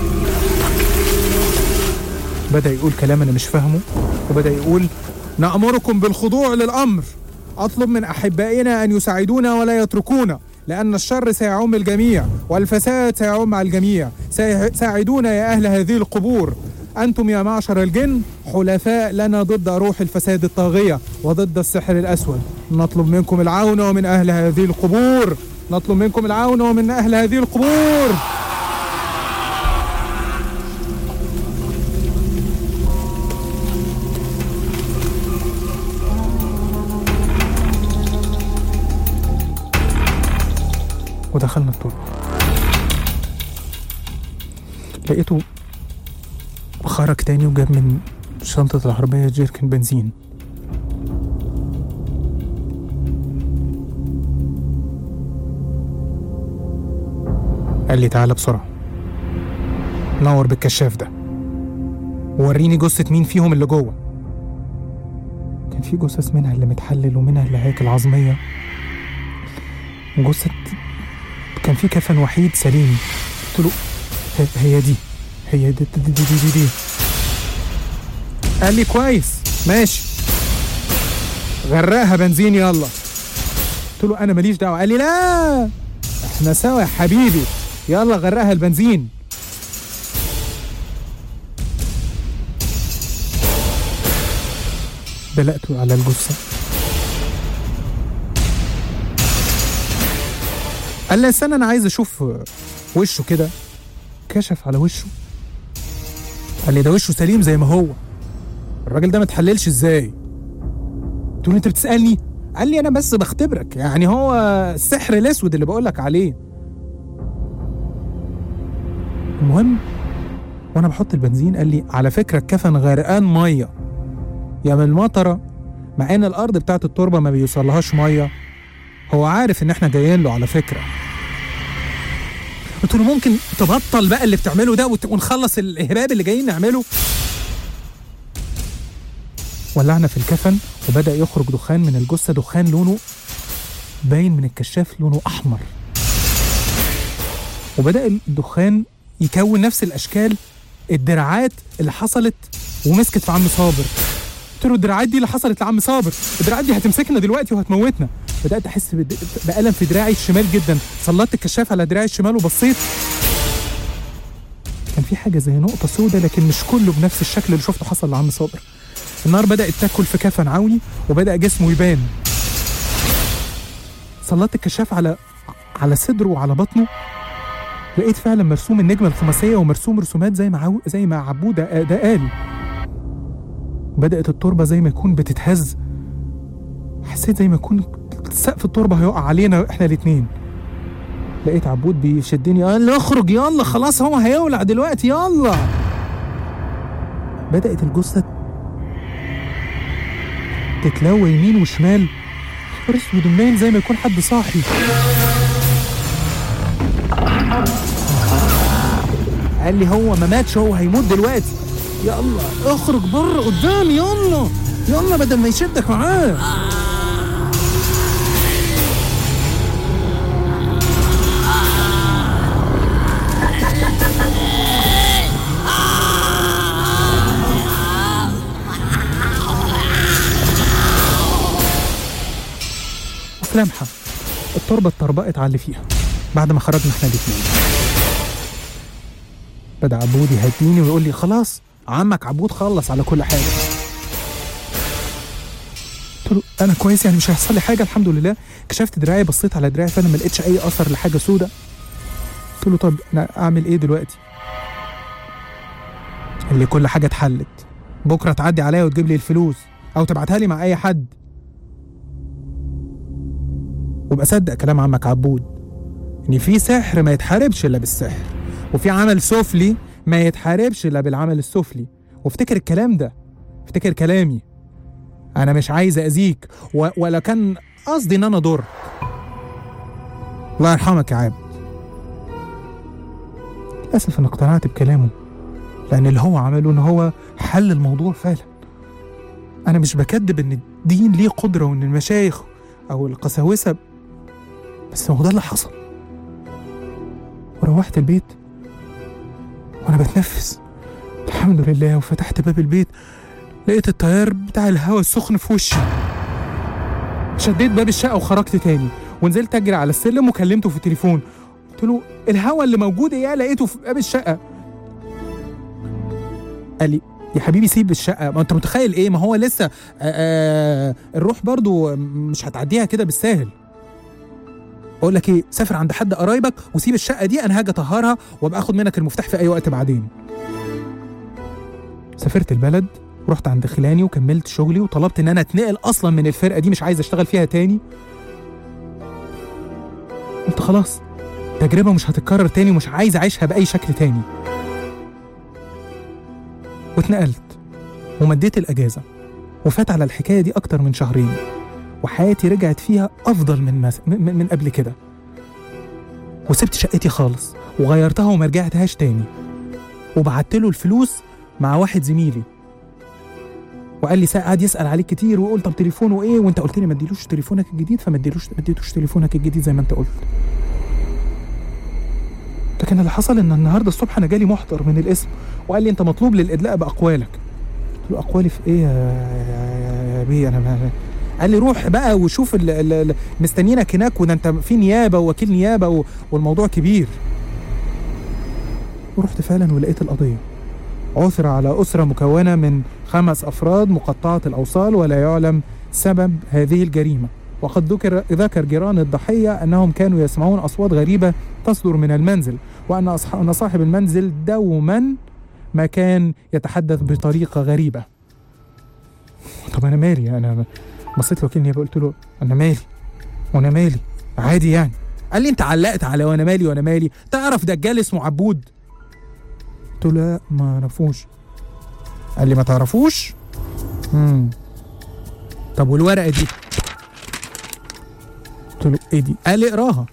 بدا يقول كلام انا مش فاهمه وبدا يقول نامركم بالخضوع للامر اطلب من احبائنا ان يساعدونا ولا يتركونا لأن الشر سيعم الجميع والفساد سيعم على الجميع سي- ساعدونا يا أهل هذه القبور أنتم يا معشر الجن حلفاء لنا ضد روح الفساد الطاغية وضد السحر الأسود نطلب منكم العون ومن أهل هذه القبور نطلب منكم العون ومن أهل هذه القبور ودخلنا التربة لقيته خرج تاني وجاب من شنطة العربية جيركن بنزين قال لي تعالى بسرعة نور بالكشاف ده ووريني جثة مين فيهم اللي جوه كان في جثث منها اللي متحلل ومنها اللي هيكل عظمية جثة كان في كفن وحيد سليم قلت له "ه- هي دي هي دي دي, دي, دي, دي, دي. قال لي كويس ماشي غرقها بنزين يلا قلت له انا ماليش دعوه قال لي لا احنا سوا يا حبيبي يلا غرقها البنزين دلقت على الجثه قال لي استنى انا عايز اشوف وشه كده كشف على وشه قال لي ده وشه سليم زي ما هو الراجل ده ما اتحللش ازاي قلت له انت بتسالني قال لي انا بس بختبرك يعني هو السحر الاسود اللي بقول لك عليه المهم وانا بحط البنزين قال لي على فكره الكفن غرقان ميه يا من المطره مع ان الارض بتاعت التربه ما بيوصلهاش ميه هو عارف ان احنا جايين له على فكره قلت له ممكن تبطل بقى اللي بتعمله ده وت- ونخلص الاهباب اللي جايين نعمله ولعنا في الكفن وبدا يخرج دخان من الجثه دخان لونه باين من الكشاف لونه احمر وبدا الدخان يكون نفس الاشكال الدراعات اللي حصلت ومسكت في عم صابر قلت له الدراعات دي اللي حصلت لعم صابر الدراعات دي هتمسكنا دلوقتي وهتموتنا بدات احس بد- بالم في دراعي الشمال جدا سلطت الكشاف على دراعي الشمال وبصيت كان في حاجه زي نقطه سوداء لكن مش كله بنفس الشكل اللي شفته حصل لعم صابر النار بدات تاكل في كفن عوني وبدا جسمه يبان سلطت الكشاف على على صدره وعلى بطنه لقيت فعلا مرسوم النجمه الخماسيه ومرسوم رسومات زي ما عو... زي ما عبوده ده قال بدات التربه زي ما يكون بتتهز حسيت زي ما يكون سقف التربه هيقع علينا احنا الاتنين لقيت عبود بيشدني قال لي اخرج يلا خلاص هو هيولع دلوقتي يلا بدأت الجثة تتلوى يمين وشمال نهار اسود منين زي ما يكون حد صاحي قال لي هو ما ماتش هو هيموت دلوقتي يلا اخرج بره قدام يلا يلا بدل ما يشدك معاه في لمحه التربه اتطربقت على اللي فيها بعد ما خرجنا احنا الاتنين بدا عبود يهديني ويقول لي خلاص عمك عبود خلص على كل حاجه قلت له انا كويس يعني مش هيحصل لي حاجه الحمد لله كشفت دراعي بصيت على دراعي فانا ما لقيتش اي اثر لحاجه سودة قلت له طب انا اعمل ايه دلوقتي قال لي كل حاجه اتحلت بكره تعدي عليا وتجيب لي الفلوس او تبعتها لي مع اي حد وابقى صدق كلام عمك عبود ان في سحر ما يتحاربش الا بالسحر وفي عمل سفلي ما يتحاربش الا بالعمل السفلي وافتكر الكلام ده افتكر كلامي انا مش عايز اذيك و... ولا كان قصدي ان انا اضر الله يرحمك يا عابد للاسف انا اقتنعت بكلامه لان اللي هو عمله ان هو حل الموضوع فعلا انا مش بكذب ان الدين ليه قدره وان المشايخ او القساوسه بس هو ده اللي حصل وروحت البيت وانا بتنفس الحمد لله وفتحت باب البيت لقيت التيار بتاع الهواء السخن في وشي شديت باب الشقه وخرجت تاني ونزلت اجري على السلم وكلمته في التليفون قلت له الهواء اللي موجود ايه لقيته في باب الشقه قال لي يا حبيبي سيب الشقه ما انت متخيل ايه ما هو لسه آآ آآ الروح برضو مش هتعديها كده بالساهل اقول لك ايه سافر عند حد قرايبك وسيب الشقه دي انا هاجي اطهرها وابقى اخد منك المفتاح في اي وقت بعدين سافرت البلد ورحت عند خلاني وكملت شغلي وطلبت ان انا اتنقل اصلا من الفرقه دي مش عايز اشتغل فيها تاني قلت خلاص تجربه مش هتتكرر تاني ومش عايز اعيشها باي شكل تاني واتنقلت ومديت الاجازه وفات على الحكايه دي اكتر من شهرين وحياتي رجعت فيها افضل من مس... من, من قبل كده وسبت شقتي خالص وغيرتها وما رجعتهاش تاني وبعت له الفلوس مع واحد زميلي وقال لي قعد يسال عليك كتير ويقول طب تليفونه ايه وانت قلت لي ما اديلوش تليفونك الجديد فما اديلوش ما اديتوش تليفونك الجديد زي ما انت قلت لكن اللي حصل ان النهارده الصبح انا جالي محضر من الاسم وقال لي انت مطلوب للادلاء باقوالك قلت له اقوالي في ايه يا, يا, يا بيه انا ما قال لي روح بقى وشوف ال ال ال مستنيينك هناك وده انت في نيابه ووكيل نيابه و- والموضوع كبير ورحت فعلا ولقيت القضيه عثر على اسره مكونه من خمس افراد مقطعه الاوصال ولا يعلم سبب هذه الجريمه وقد ذكر ذكر جيران الضحيه انهم كانوا يسمعون اصوات غريبه تصدر من المنزل وان أصح... ان صاحب المنزل دوما ما كان يتحدث بطريقه غريبه طب انا مالي انا بصيت له كني قلت له انا مالي وانا مالي عادي يعني قال لي انت علقت على وانا مالي وانا مالي تعرف دجال اسمه عبود قلت له لا ما اعرفوش قال لي ما تعرفوش امم طب والورقه دي قلت له ايه دي قال لي اقراها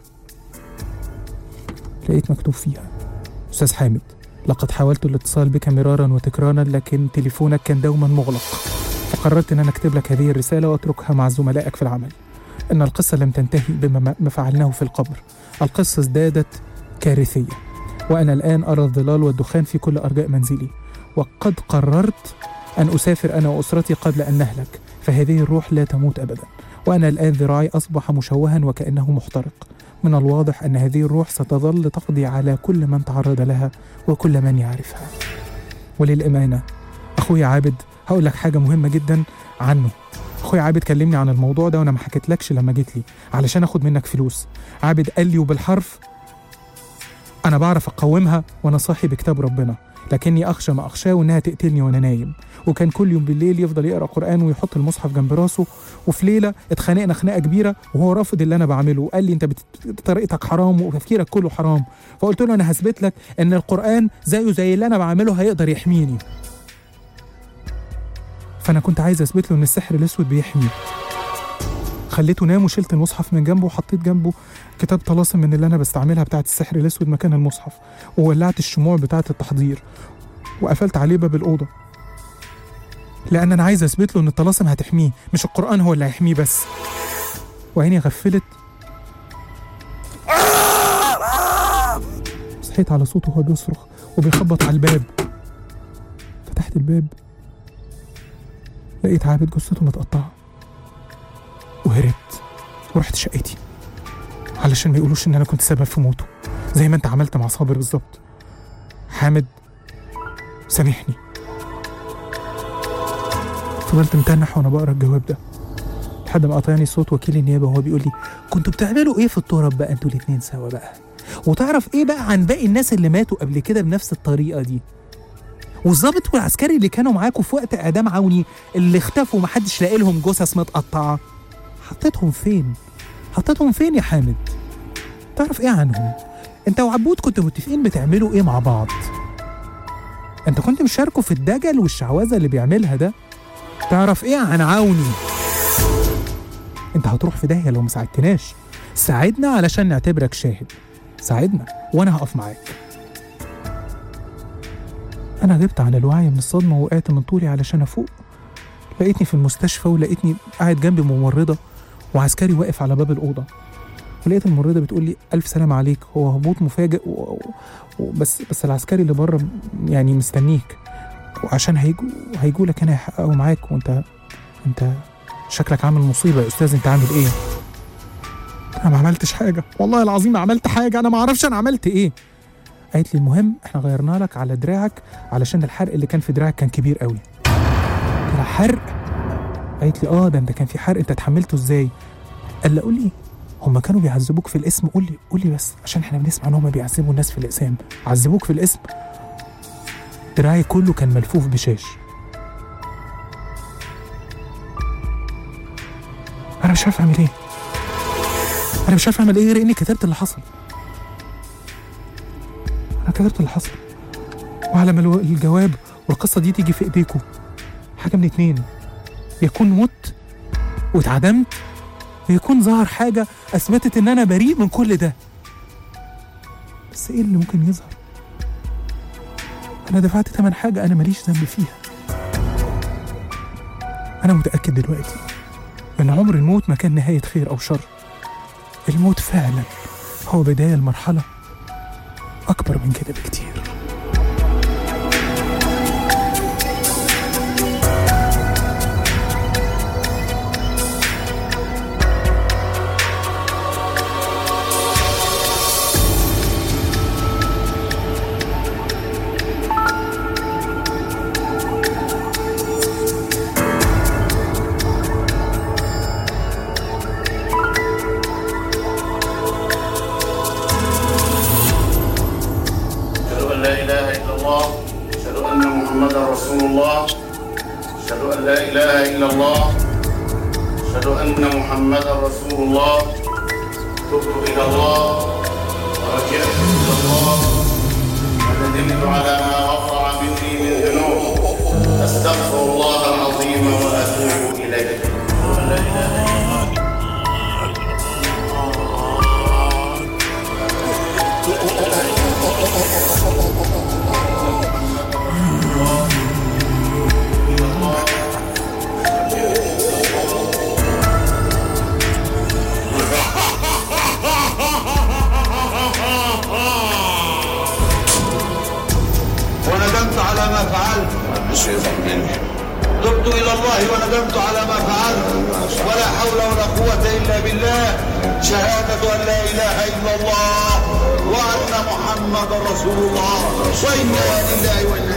لقيت مكتوب فيها استاذ حامد لقد حاولت الاتصال بك مرارا وتكرارا لكن تليفونك كان دوما مغلق فقررت ان انا اكتب لك هذه الرساله واتركها مع زملائك في العمل ان القصه لم تنتهي بما ما فعلناه في القبر القصه ازدادت كارثيه وانا الان ارى الظلال والدخان في كل ارجاء منزلي وقد قررت ان اسافر انا واسرتي قبل ان نهلك فهذه الروح لا تموت ابدا وانا الان ذراعي اصبح مشوها وكانه محترق من الواضح ان هذه الروح ستظل تقضي على كل من تعرض لها وكل من يعرفها وللامانه اخويا عابد هقول لك حاجه مهمه جدا عنه اخويا عابد كلمني عن الموضوع ده وانا ما حكيتلكش لما جيت لي علشان اخد منك فلوس عابد قال لي وبالحرف انا بعرف اقاومها وانا صاحي بكتاب ربنا لكني اخشى ما اخشاه انها تقتلني وانا نايم وكان كل يوم بالليل يفضل يقرا قران ويحط المصحف جنب راسه وفي ليله اتخانقنا خناقه كبيره وهو رافض اللي انا بعمله وقال لي انت بت... طريقتك حرام وتفكيرك كله حرام فقلت له انا هثبت لك ان القران زيه زي اللي انا بعمله هيقدر يحميني فانا كنت عايز اثبت له ان السحر الاسود بيحمي خليته نام وشلت المصحف من جنبه وحطيت جنبه كتاب طلاسم من اللي انا بستعملها بتاعه السحر الاسود مكان المصحف وولعت الشموع بتاعه التحضير وقفلت عليه باب الاوضه لان انا عايز اثبت له ان الطلاسم هتحميه مش القران هو اللي هيحميه بس وعيني غفلت صحيت على صوته وهو بيصرخ وبيخبط على الباب فتحت الباب لقيت عابد جثته متقطعة وهربت ورحت شقتي علشان ما يقولوش ان انا كنت سبب في موته زي ما انت عملت مع صابر بالظبط حامد سامحني فضلت متنح وانا بقرا الجواب ده لحد ما قطعني صوت وكيل النيابه وهو بيقول لي كنتوا بتعملوا ايه في التراب بقى انتوا الاتنين سوا بقى وتعرف ايه بقى عن باقي الناس اللي ماتوا قبل كده بنفس الطريقه دي والظابط والعسكري اللي كانوا معاكوا في وقت اعدام عوني اللي اختفوا ومحدش لاقي لهم جثث متقطعه حطيتهم فين حطيتهم فين يا حامد تعرف ايه عنهم انت وعبود كنتوا متفقين بتعملوا ايه مع بعض انت كنت مشاركه في الدجل والشعوذه اللي بيعملها ده تعرف ايه عن عوني انت هتروح في داهيه لو ما ساعدتناش ساعدنا علشان نعتبرك شاهد ساعدنا وانا هقف معاك انا غبت عن الوعي من الصدمه ووقعت من طولي علشان افوق لقيتني في المستشفى ولقيتني قاعد جنبي ممرضه وعسكري واقف على باب الاوضه ولقيت الممرضه بتقول لي الف سلام عليك هو هبوط مفاجئ و... و... بس بس العسكري اللي بره يعني مستنيك وعشان هيجوا هيجوا لك هنا يحققوا معاك وانت انت شكلك عامل مصيبه يا استاذ انت عامل ايه انا ما عملتش حاجه والله العظيم ما عملت حاجه انا ما اعرفش انا عملت ايه قالت لي المهم احنا غيرنا لك على دراعك علشان الحرق اللي كان في دراعك كان كبير قوي قلت لها حرق قالت لي اه ده انت كان في حرق انت اتحملته ازاي قال لي قول لي هما كانوا بيعذبوك في الاسم قول لي قول لي بس عشان احنا بنسمع ان هما بيعذبوا الناس في الاقسام عذبوك في الاسم دراعي كله كان ملفوف بشاش انا مش عارف اعمل ايه انا مش عارف اعمل ايه غير اني كتبت اللي حصل انا كتبت اللي حصل وعلى ما الو- الجواب والقصه دي تيجي في ايديكم حاجه من اتنين يكون مت واتعدمت ويكون ظهر حاجه اثبتت ان انا بريء من كل ده بس ايه اللي ممكن يظهر انا دفعت تمن حاجه انا ماليش ذنب فيها انا متاكد دلوقتي ان عمر الموت ما كان نهايه خير او شر الموت فعلا هو بدايه لمرحله اكبر من كده بكتير أشهد أن لا إله إلا الله أشهد أن محمدا رسول الله أشهد أن لا إله إلا الله أشهد أن محمدا رسول الله تبت إلى الله ورجعت إلى الله وندمت على ما وقع مني من ذنوب أستغفر الله العظيم وأتوب إليه لا إله إلا الله وندمت على ما فعلت تبت الى الله وندمت على ما فعلت ولا حول ولا قوه الا بالله شهاده ان لا اله الا الله وان محمدا رسول الله وانا لله وانا